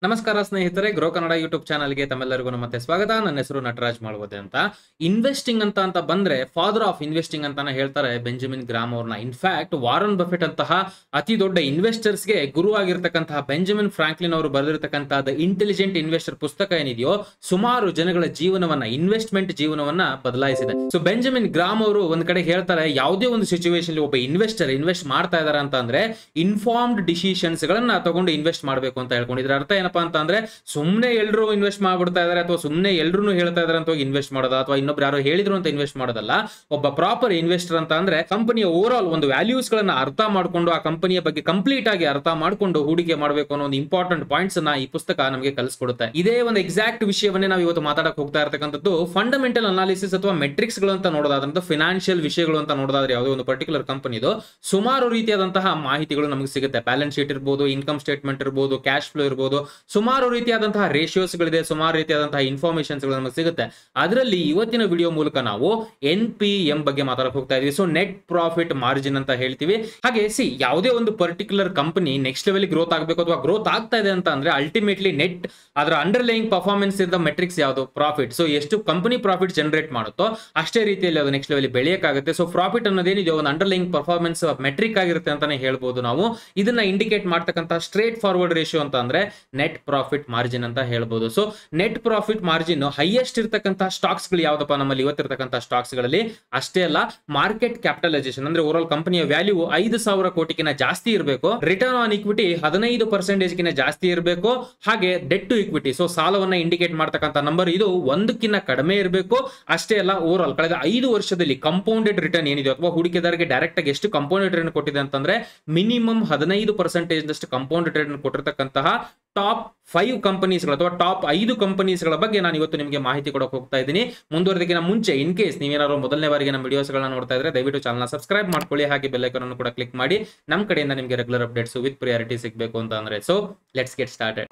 ನಮಸ್ಕಾರ ಸ್ನೇಹಿತರೆ grow Kannada YouTube ಚಾನಲ್ಗೆ ತಮ್ಮೆಲ್ಲರಿಗೂ ಮತ್ತೆ ಸ್ವಾಗತ ನನ್ನ ಹೆಸರು ನಟರಾಜ್ ಮಾಡ್ಬೋದೆ ಅಂತ ಇನ್ವೆಸ್ಟಿಂಗ್ ಅಂತ ಅಂತ ಬಂದ್ರೆ ಫಾದರ್ ಆಫ್ ಇನ್ವೆಸ್ಟಿಂಗ್ ಅಂತಾನೆ ಹೇಳ್ತಾರೆ ಬೆಂಜಮಿನ್ ಗ್ರಾಮ್ ಅವ್ರನ್ನ ಇನ್ಫ್ಯಾಕ್ಟ್ ವಾರನ್ ಬಫೆಟ್ ಅಂತಹ ಅತಿ ದೊಡ್ಡ ಇನ್ವೆಸ್ಟರ್ಸ್ಗೆ ಗುರು ಆಗಿರ್ತಕ್ಕಂತಹ ಬೆಂಜಮಿನ್ ಫ್ರಾಂಕ್ಲಿನ್ ಅವರು ಬರೆದಿರ್ತಕ್ಕಂತಹ ದ ಇಂಟೆಲಿಜೆಂಟ್ ಇನ್ವೆಸ್ಟರ್ ಪುಸ್ತಕ ಏನಿದೆಯೋ ಸುಮಾರು ಜನಗಳ ಜೀವನವನ್ನ ಇನ್ವೆಸ್ಟ್ಮೆಂಟ್ ಜೀವನವನ್ನ ಬದಲಾಯಿಸಿದೆ ಸೊ ಬೆಂಜಮಿನ್ ಗ್ರಾಮ್ ಅವರು ಒಂದ್ ಕಡೆ ಹೇಳ್ತಾರೆ ಯಾವುದೇ ಒಂದು ಸಿಚುವೇಶನ್ ಒಬ್ಬ ಇನ್ವೆಸ್ಟರ್ ಇನ್ವೆಸ್ಟ್ ಮಾಡ್ತಾ ಇದಾರೆ ಅಂತ ಅಂದ್ರೆ ಇನ್ಫಾರ್ಮ್ಡ್ ಡಿಸಿಷನ್ಸ್ ಗಳನ್ನ ತಗೊಂಡು ಇನ್ವೆಸ್ಟ್ ಮಾಡಬೇಕು ಅಂತ ಹೇಳ್ಕೊಂಡಿದ್ರೆ ಅರ್ಥ ಏನಪ್ಪಾ ಅಂತ ಅಂದ್ರೆ ಸುಮ್ನೆ ಎಲ್ರು ಇನ್ವೆಸ್ಟ್ ಮಾಡ್ಬಿಡ್ತಾ ಇದಾರೆ ಅಥವಾ ಸುಮ್ನೆ ಎಲ್ರು ಹೇಳ್ತಾ ಇದಾರೆ ಅಂತ ಹೋಗಿ ಇನ್ವೆಸ್ಟ್ ಮಾಡೋದ ಅಥವಾ ಇನ್ನೊಬ್ರು ಯಾರೋ ಹೇಳಿದ್ರು ಅಂತ ಇನ್ವೆಸ್ಟ್ ಮಾಡೋದಲ್ಲ ಒಬ್ಬ ಪ್ರಾಪರ್ ಇನ್ವೆಸ್ಟರ್ ಅಂತ ಅಂದ್ರೆ ಕಂಪನಿಯ ಓವರ್ ಆಲ್ ಒಂದು ವ್ಯಾಲ್ಯೂಸ್ ಗಳನ್ನ ಅರ್ಥ ಮಾಡ್ಕೊಂಡು ಆ ಕಂಪನಿಯ ಬಗ್ಗೆ ಕಂಪ್ಲೀಟ್ ಆಗಿ ಅರ್ಥ ಮಾಡ್ಕೊಂಡು ಹೂಡಿಕೆ ಮಾಡಬೇಕು ಅನ್ನೋ ಒಂದು ಇಂಪಾರ್ಟೆಂಟ್ ಪಾಯಿಂಟ್ಸ್ ನ ಈ ಪುಸ್ತಕ ನಮಗೆ ಕಲಿಸ್ಕೊಡುತ್ತೆ ಇದೇ ಒಂದು ಎಕ್ಸಾಕ್ಟ್ ವಿಷಯವನ್ನೇ ನಾವು ಇವತ್ತು ಮಾತಾಡಕ್ ಹೋಗ್ತಾ ಇರ್ತಕ್ಕಂಥದ್ದು ಫಂಡಮೆಂಟಲ್ ಅನಾಲಿಸಿಸ್ ಅಥವಾ ಮೆಟ್ರಿಕ್ಸ್ ಗಳು ಅಂತ ನೋಡೋದಾದ್ರೆ ಫಿನಾನ್ಷಿಯಲ್ ವಿಷಯಗಳು ಅಂತ ನೋಡೋದಾದ್ರೆ ಯಾವುದೇ ಒಂದು ಪರ್ಟಿಕ್ಯುಲರ್ ಕಂಪನಿದು ಸುಮಾರು ರೀತಿಯಾದಂತಹ ಮಾಹಿತಿಗಳು ನಮಗೆ ಸಿಗುತ್ತೆ ಬ್ಯಾಲೆನ್ಸ್ ಶೀಟ್ ಇರ್ಬೋದು ಇನ್ಕಮ್ ಸ್ಟೇಟ್ಮೆಂಟ್ ಇರ್ಬೋದು ಕ್ಯಾಶ್ ಫ್ಲೋ ಇರ್ಬೋದು ಸುಮಾರು ರೀತಿಯಾದಂತಹ ರೇಷಿಯೋಸ್ ಗಳಿದೆ ಸುಮಾರು ರೀತಿಯಾದಂತಹ ಇನ್ಫಾರ್ಮೇಶನ್ಸ್ ಗಳು ನಮಗೆ ಸಿಗುತ್ತೆ ಅದರಲ್ಲಿ ಇವತ್ತಿನ ವಿಡಿಯೋ ಮೂಲಕ ನಾವು ಎನ್ ಪಿ ಎಂ ಬಗ್ಗೆ ಮಾತಾಡಕ್ ಹೋಗ್ತಾ ಇದೀವಿ ಸೊ ನೆಟ್ ಪ್ರಾಫಿಟ್ ಮಾರ್ಜಿನ್ ಅಂತ ಹೇಳ್ತೀವಿ ಹಾಗೆ ಸಿ ಯಾವುದೇ ಒಂದು particular company next level growth ಆಗಬೇಕು ಅಥವಾ ಗ್ರೋತ್ ಆಗ್ತಾ ಇದೆ ಅಂತ ಅಂದ್ರೆ ಅಲ್ಟಿಮೇಟ್ಲಿ ನೆಟ್ ಅದರ ಅಂಡರ್ಲೈಯಿಂಗ್ ಪರ್ಫಾರ್ಮೆನ್ಸ್ ಇದ್ದ ಮೆಟ್ರಿಕ್ಸ್ ಯಾವುದು ಪ್ರಾಫಿಟ್ ಸೊ ಎಷ್ಟು ಕಂಪನಿ ಪ್ರಾಫಿಟ್ ಜನರೇಟ್ ಮಾಡುತ್ತೋ ಅಷ್ಟೇ ರೀತಿಯಲ್ಲಿ ಅದು ನೆಕ್ಸ್ಟ್ ಲೆವೆಲ್ ಬೆಳೆಯಕ್ಕಾಗುತ್ತೆ ಸೊ ಪ್ರಾಫಿಟ್ ಅನ್ನೋದೇನಿದೆ ಒಂದು ಅಂಡರ್ಲೈಯಿಂಗ್ ಪರ್ಫಾರ್ಮೆನ್ಸ್ ಮೆಟ್ರಿಕ್ ಆಗಿರುತ್ತೆ ಅಂತಾನೆ ಹೇಳ್ಬೋದು ನಾವು ಇದನ್ನ ಇಂಡಿಕೇಟ್ ಮಾಡ್ತಕ್ಕಂಥ ಸ್ಟ್ರೇಟ್ ಫಾರ್ವರ್ಡ್ ರೇಷಿಯೋ ಅಂತ ಅಂದ್ರೆ ನೆಟ್ ಪ್ರಾಫಿಟ್ ಮಾರ್ಜಿನ್ ಅಂತ ಹೇಳ್ಬೋದು so net profit margin highest ಇರ್ತಕ್ಕಂಥ ಸ್ಟಾಕ್ಸ್ ಗಳು ಯಾವ್ದಪ್ಪ ನಮ್ಮಲ್ಲಿ ಇವತ್ತಿರ್ತಕ್ಕಂಥ ಸ್ಟಾಕ್ಸ್ ಗಳಲ್ಲಿ ಅಷ್ಟೇ ಅಲ್ಲ ಮಾರ್ಕೆಟ್ ಕ್ಯಾಪಿಟಲೈಸೇಷನ್ ಅಂದ್ರೆ ಓವರ್ ಕಂಪನಿಯ ವ್ಯಾಲ್ಯೂ ಐದು ಸಾವಿರ ಕೋಟಿಗಿನ ಜಾಸ್ತಿ ಇರಬೇಕು ರಿಟರ್ನ್ ಆನ್ ಇಕ್ವಿಟಿ ಹದಿನೈದು ಪರ್ಸೆಂಟೇಜ್ ಗಿನ ಜಾಸ್ತಿ ಇರಬೇಕು ಹಾಗೆ ಡೆಟ್ ಟು ಇಕ್ವಿಟಿ ಸೊ ಸಾಲವನ್ನ ಇಂಡಿಕೇಟ್ ಮಾಡ್ತಕ್ಕಂಥ ನಂಬರ್ ಇದು ಒಂದಕ್ಕಿಂತ ಕಡಿಮೆ ಇರಬೇಕು ಅಷ್ಟೇ ಅಲ್ಲ ಓವರ್ ಆಲ್ ಕಳೆದ ಐದು ವರ್ಷದಲ್ಲಿ ಕಂಪೌಂಡೆಡ್ ರಿಟರ್ನ್ ಏನಿದೆ ಅಥವಾ ಹೂಡಿಕೆದಾರರಿಗೆ ಡೈರೆಕ್ಟ್ ಆಗಿ ಎಷ್ಟು ಕಂಪೌಂಡೆಡ್ ರಿಟರ್ನ್ ಕೊಟ್ಟಿದೆ ಅಂತಂದ್ರೆ ಮಿನಿಮಮ್ ಹದಿನೈದು ಪರ್ಸೆಂಟೇಜ್ ನಷ್ಟು ಕಂಪೌಂಡೆಡ್ ರಿಟರ್ನ್ ಕೊಟ್ಟಿರ್ತಕ್ಕಂತಹ ಟಾಪ್ ಫೈವ್ ಕಂಪನೀಸ್ಗಳು ಅಥವಾ ಟಾಪ್ ಐದು ಕಂಪನೀಸ್ಗಳ ಬಗ್ಗೆ ನಾನು ಇವತ್ತು ನಿಮಗೆ ಮಾಹಿತಿ ಕೊಡಕ್ಕೆ ಹೋಗ್ತಾ ಇದ್ದೀನಿ ಮುಂದುವರೆದಕ್ಕಿಂತ ಮುಂಚೆ ಇನ್ ಕೇಸ್ ನೀವೇನಾದ್ರು ಮೊದಲನೇ ಬಾರಿಗೆ ನಮ್ಮ ವಿಡಿಯೋಸ್ಗಳನ್ನ ನೋಡ್ತಾ ಇದ್ರೆ ದಯವಿಟ್ಟು ಚಾನಲ್ನ ಸಬ್ಸ್ಕ್ರೈಬ್ ಮಾಡ್ಕೊಳ್ಳಿ ಹಾಗೆ ಬೆಲ್ಲೈಕನ್ ಅನ್ನು ಕೂಡ ಕ್ಲಿಕ್ ಮಾಡಿ ನಮ್ಮ ಕಡೆಯಿಂದ ನಿಮಗೆ ರೆಗ್ಯುಲರ್ ಅಪ್ಡೇಟ್ಸ್ ವಿತ್ ಪ್ರಿಯಾರಿಟಿ ಸಿಗಬೇಕು ಅಂತ ಅಂದ್ರೆ ಸೊ ಲೆಟ್ಸ್ ಗೆಟ್ ಸ್ಟಾರ್ಟೆಡ್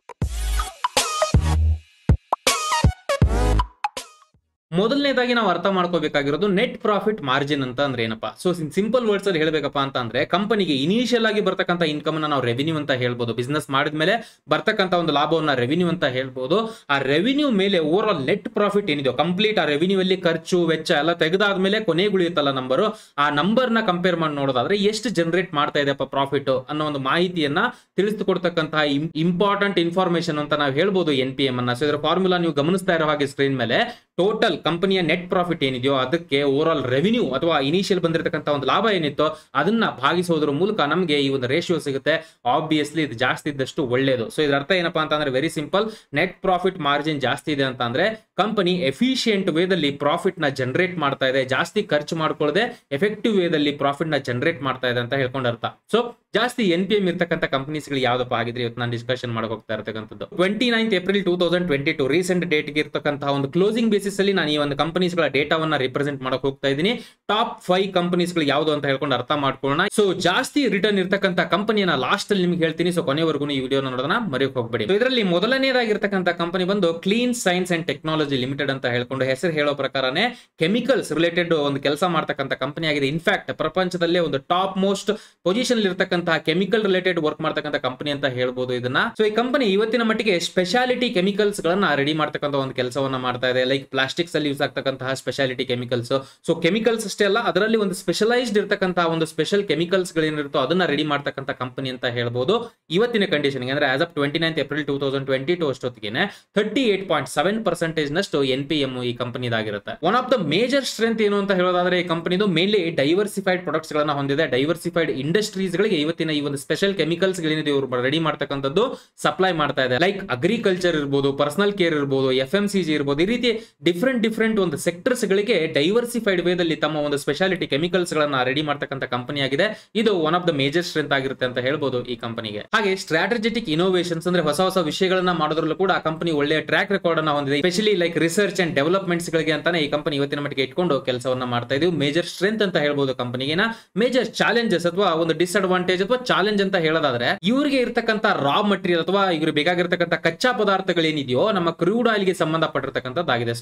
ಮೊದಲನೇದಾಗಿ ನಾವು ಅರ್ಥ ಮಾಡ್ಕೋಬೇಕಾಗಿರೋದು ನೆಟ್ ಪ್ರಾಫಿಟ್ ಮಾರ್ಜಿನ್ ಅಂತ ಅಂದ್ರೆ ಏನಪ್ಪಾ ಸೊ ಸಿಂಪಲ್ ವರ್ಡ್ಸ್ ಅಲ್ಲಿ ಹೇಳ್ಬೇಕಪ್ಪ ಅಂತ ಅಂದ್ರೆ ಕಂಪನಿಗೆ ಇನಿಷಿಯಲ್ ಆಗಿ ಬರ್ತಕ್ಕಂಥ ಇನ್ಕಮ್ ನಾವು ರೆವಿನ್ಯೂ ಅಂತ ಹೇಳ್ಬೋದು ಬಿಸ್ನೆಸ್ ಮಾಡಿದ್ಮೇಲೆ ಬರ್ತಕ್ಕಂಥ ಒಂದು ಲಾಭವನ್ನ ರೆವಿನ್ಯೂ ಅಂತ ಹೇಳ್ಬೋದು ಆ ರೆವಿನ್ಯೂ ಮೇಲೆ ಓವರ್ ಆಲ್ ನೆಟ್ ಪ್ರಾಫಿಟ್ ಏನಿದೆಯೋ ಕಂಪ್ಲೀಟ್ ಆ ರೆವಿನ್ಯೂ ಅಲ್ಲಿ ಖರ್ಚು ವೆಚ್ಚ ಎಲ್ಲ ತೆಗೆದಾದ್ಮೇಲೆ ಕೊನೆಗುಳಿಯುತ್ತಲ್ಲ ನಂಬರ್ ಆ ನಂಬರ್ ನ ಕಂಪೇರ್ ಮಾಡಿ ನೋಡೋದಾದ್ರೆ ಎಷ್ಟು ಜನರೇಟ್ ಮಾಡ್ತಾ ಇದೆಯಪ್ಪ ಪ್ರಾಫಿಟ್ ಅನ್ನೋ ಒಂದು ಮಾಹಿತಿಯನ್ನ ತಿಳಿಸಿಕೊಡ್ತಕ್ಕಂತಹ ಇಂಪಾರ್ಟೆಂಟ್ ಇನ್ಫಾರ್ಮೇಶನ್ ಅಂತ ನಾವು ಹೇಳ್ಬೋದು ಎನ್ ಪಿ ಎಂ ಅನ್ನ ಸೊ ಇದರ ಫಾರ್ಮುಲಾ ನೀವು ಗಮನಿಸ್ತಾ ಇರೋ ಹಾಗೆ ಸ್ಕ್ರೀನ್ ಮೇಲೆ ಟೋಟಲ್ ಕಂಪನಿಯ ನೆಟ್ ಪ್ರಾಫಿಟ್ ಏನಿದೆಯೋ ಅದಕ್ಕೆ ಓವರ್ ಆಲ್ ರೆವಿನ್ಯೂ ಅಥವಾ ಇನಿಷಿಯಲ್ ಬಂದಿರತಕ್ಕಂಥ ಒಂದು ಲಾಭ ಏನಿತ್ತೋ ಅದನ್ನ ಭಾಗಿಸೋದ್ರ ಮೂಲಕ ನಮಗೆ ಈ ಒಂದು ರೇಷಿಯೋ ಸಿಗುತ್ತೆ ಆಬ್ವಿಯಸ್ಲಿ ಇದು ಜಾಸ್ತಿ ಇದ್ದಷ್ಟು ಒಳ್ಳೇದು ಸೊ ಇದರ ಅರ್ಥ ಏನಪ್ಪಾ ಅಂತಂದ್ರೆ very simple net profit margin ಜಾಸ್ತಿ ಇದೆ ಅಂತ ಅಂದ್ರೆ ಕಂಪನಿ ಎಫಿಷಿಯಂಟ್ ವೇದಲ್ಲಿ ಪ್ರಾಫಿಟ್ ನ ಜನರೇಟ್ ಮಾಡ್ತಾ ಇದೆ ಜಾಸ್ತಿ ಖರ್ಚು ಮಾಡ್ಕೊಳ್ಳದೆ ಎಫೆಕ್ಟಿವ್ ವೇದಲ್ಲಿ ಪ್ರಾಫಿಟ್ ನ ಜನರೇಟ್ ಮಾಡ್ತಾ ಇದೆ ಅಂತ ಹೇಳ್ಕೊಂಡ್ ಅರ್ಥ ಸೊ ಜಾಸ್ತಿ ಎನ್ ಪಿ ಎಂ ಇರ್ತಕ್ಕಂಥ ಕಂಪನೀಸ್ಗಳು ಯಾವ್ದಪ್ಪ ಆಗಿದ್ರೆ ಇವತ್ತು ನಾನು ಡಿಸ್ಕಷನ್ ಮಾಡಕ್ ಹೋಗ್ತಾ ಇರ್ತಕ್ಕಂಥದ್ದು twenty ninth April two thousand twenty two recent ಡೇಟ್ಗೆ ಇರ್ತಕ್ಕಂತಹ ಒಂದು ಕ್ಲೋಸಿಂಗ್ ಬೇಸಿಸ್ ಅಲ್ಲಿ ನಾನು ಈ ಒಂದು ಕಂಪನೀಸ್ಗಳ ಡೇಟಾವನ್ನ ರಿಪ್ರೆಸೆಂಟ್ ಮಾಡಕ್ ಹೋಗ್ತಾ ಇದ್ದೀನಿ ಟಾಪ್ ಫೈವ್ ಕಂಪನೀಸ್ಗಳು ಯಾವ್ದು ಅಂತ ಹೇಳ್ಕೊಂಡು ಅರ್ಥ ಮಾಡ್ಕೊಳ್ಳೋಣ ಸೊ ಜಾಸ್ತಿ ರಿಟರ್ನ್ ಇರ್ತಕ್ಕಂಥ ಕಂಪನಿಯನ್ನ ಲಾಸ್ಟ್ ಅಲ್ಲಿ ನಿಮ್ಗೆ ಹೇಳ್ತೀನಿ ಸೊ ಕೊನೆವರೆಗೂ ಈ ವಿಡಿಯೋ ನೋಡೋಣ ಮರೆಯಕ್ ಹೋಗ್ಬೇಡಿ So ಇದರಲ್ಲಿ ಮೊದಲನೇದಾಗಿರ್ತಕ್ಕಂಥ ಕಂಪನಿ ಬಂದು clean science and Technology Limited ಅಂತ ಹೇಳ್ಕೊಂಡು ಹೆಸರು ಹೇಳೋ ಪ್ರಕಾರನೇ ಕೆಮಿಕಲ್ಸ್ ರಿಲೇಟೆಡ್ ಒಂದು ಕೆಲಸ ಮಾಡ್ತಕ್ಕಂಥ ಕಂಪನಿ ಆಗಿದೆ ಇನ್ಫ್ಯಾಕ್ಟ್ ಪ್ರಪಂಚದಲ್ಲೇ ಒಂದು ಟಾಪ್ ಮೋಸ್ಟ್ ಪೊಸಿಷನ್ ಇರ್ತಕ್ಕಂತಹ ಕೆಮಿಕಲ್ ರಿಲೇಟೆಡ್ ವರ್ಕ್ ಮಾಡ್ತಕ್ಕಂಥ ಕಂಪನಿ ಅಂತ ಹೇಳ್ಬೋದು ಇದನ್ನ ಸೊ ಈ ಕಂಪನಿ ಇವತ್ತಿನ ಮಟ್ಟಿಗೆ ಸ್ಪೆಷಾಲಿಟಿ ಕೆಮಿಕಲ್ಸ್ ಗಳನ್ನ ರೆಡಿ ಮಾಡ್ತಕ್ಕಂಥ ಒಂದು ಕೆಲಸವನ್ನ ಮಾಡ್ತಾ ಇದೆ ಲೈಕ್ ಪ್ಲಾಸ್ಟಿಕ್ಸ್ ಅಲ್ಲಿ ಯೂಸ್ ಆಗ್ತಕ್ಕಂತಹ ಸ್ಪೆಷಾಲಿಟಿ ಕೆಮಿಕಲ್ಸ್ ಸೊ ಕೆಮಿಕಲ್ಸ್ ಅಷ್ಟೇ ಅಲ್ಲ ಅದರಲ್ಲಿ ಒಂದು ಸ್ಪೆಷಲೈಸ್ಡ್ ಇರ್ತಕ್ಕಂತಹ ಒಂದು ಸ್ಪೆಷಲ್ ಕೆಮಿಕಲ್ಸ್ ಗಳೇನಿರುತ್ತೋ ಅದನ್ನ ರೆಡಿ ಮಾಡ್ತಕ್ಕಂಥ ಕಂಪನಿ ಅಂತ ಹೇಳ್ಬೋದು ಇವತ್ತಿನ ಕಂಡೀಷನ್ ಅಂದ್ರೆ as of twenty ninth April two thousand twenty two ಅಷ್ಟೊತ್ತಿಗೆ thirty eight point seven percentage ನಷ್ಟು ಎನ್ ಪಿ ಎಂ ಈ ಕಂಪನಿದಾಗಿರುತ್ತೆ one of the major strength ಏನು ಅಂತ ಹೇಳೋದಾದ್ರೆ ಈ ಕಂಪನಿದು ಮೇನ್ಲಿ ಡೈವರ್ಸಿಫೈಡ್ ಪ್ರಾಡಕ್ಟ್ಸ್ ಗಳನ್ನ ಹೊಂದಿದೆ ಡೈವರ್ಸಿಫೈಡ್ ಇಂಡಸ್ಟ್ರೀಸ್ ಗಳಿಗೆ ಇವತ್ತಿನ ಈ ಒಂದು ಸ್ಪೆಷಲ್ ಕೆಮಿಕಲ್ಸ್ ಗಳೇನಿದೆ ಇವರು ರೆಡಿ ಮಾಡ್ತಕ್ಕಂಥದ್ದು ಸಪ್ಲೈ ಮಾಡ್ತಾ ಇದೆ ಲೈಕ್ ಅಗ್ರಿಕಲ್ಚರ್ ಇರ್ಬೋದು ಪರ್ಸನಲ್ ಕೇರ್ ಇರ್ಬೋದು ಎಫ್ ಎಂ ಸಿ ಜಿ ಇರ್ಬೋದು ಈ ರೀತಿ ಡಿಫ್ರೆಂಟ್ ಡಿಫ್ರೆಂಟ್ ಒಂದು ಸೆಕ್ಟರ್ಸ್ ಗಳಿಗೆ ಡೈವರ್ಸಿಫೈಡ್ ವೇದಲ್ಲಿ ತಮ್ಮ ಒಂದು ಸ್ಪೆಷಾಲಿಟಿ ಕೆಮಿಕಲ್ಸ್ ಗಳನ್ನ ರೆಡಿ ಮಾಡ್ತಕ್ಕಂಥ ಕಂಪನಿ ಆಗಿದೆ ಇದು one of the major strength ಆಗಿರುತ್ತೆ ಅಂತ ಹೇಳ್ಬೋದು ಈ ಕಂಪನಿಗೆ ಹಾಗೆ ಸ್ಟ್ರಾಟಜಿಟಿಕ್ ಇನೋವೇಷನ್ಸ್ ಅಂದ್ರೆ ಹೊಸ ಹೊಸ ವಿಷಯಗಳನ್ನ ಮಾಡೋದ್ರಲ್ಲೂ ಕೂಡ ಆ ಕಂಪನಿ ಒಳ್ಳೆಯ ಟ್ರ್ಯಾಕ್ ರೆಕಾರ್ಡ್ ಅನ್ನ ಹೊಂದಿದೆ specially like research and developments ಗಳಿಗೆ ಅಂತಾನೆ ಈ ಕಂಪನಿ ಇವತ್ತಿನ ಮಟ್ಟಿಗೆ ಇಟ್ಕೊಂಡು ಕೆಲಸವನ್ನ ಮಾಡ್ತಾ ಇದೀವಿ ಮೇಜರ್ ಸ್ಟ್ರೆಂತ್ ಅಂತ ಹೇಳ್ಬೋದು ಕಂಪನಿಗೆನ ಮೇಜರ್ ಚಾಲೆಂಜಸ್ ಅಥವಾ ಒಂದು ಡಿಸ್ಅಡ್ವಾಂಟೇಜ್ ಅಥವಾ ಚಾಲೆಂಜ್ ಅಂತ ಹೇಳೋದಾದ್ರೆ ಇವರಿಗೆ ಇರ್ತಕ್ಕಂಥ ರಾ ಮಟೀರಿಯಲ್ ಅಥವಾ ಇವ್ರಿಗೆ ಬೇಕಾಗಿರ್ತಕ್ಕಂಥ ಕಚ್ಚಾ ಪದಾರ್ಥಗಳೇನಿದೆಯೋ ನಮ್ಮ ಕ್ರೂಡ್ ಆಯಿಲ್ ಗೆ ಸಂಬಂಧಪಟ್ಟಿರ್ತಕ್ಕಂಥದ್ದಾಗಿದೆ so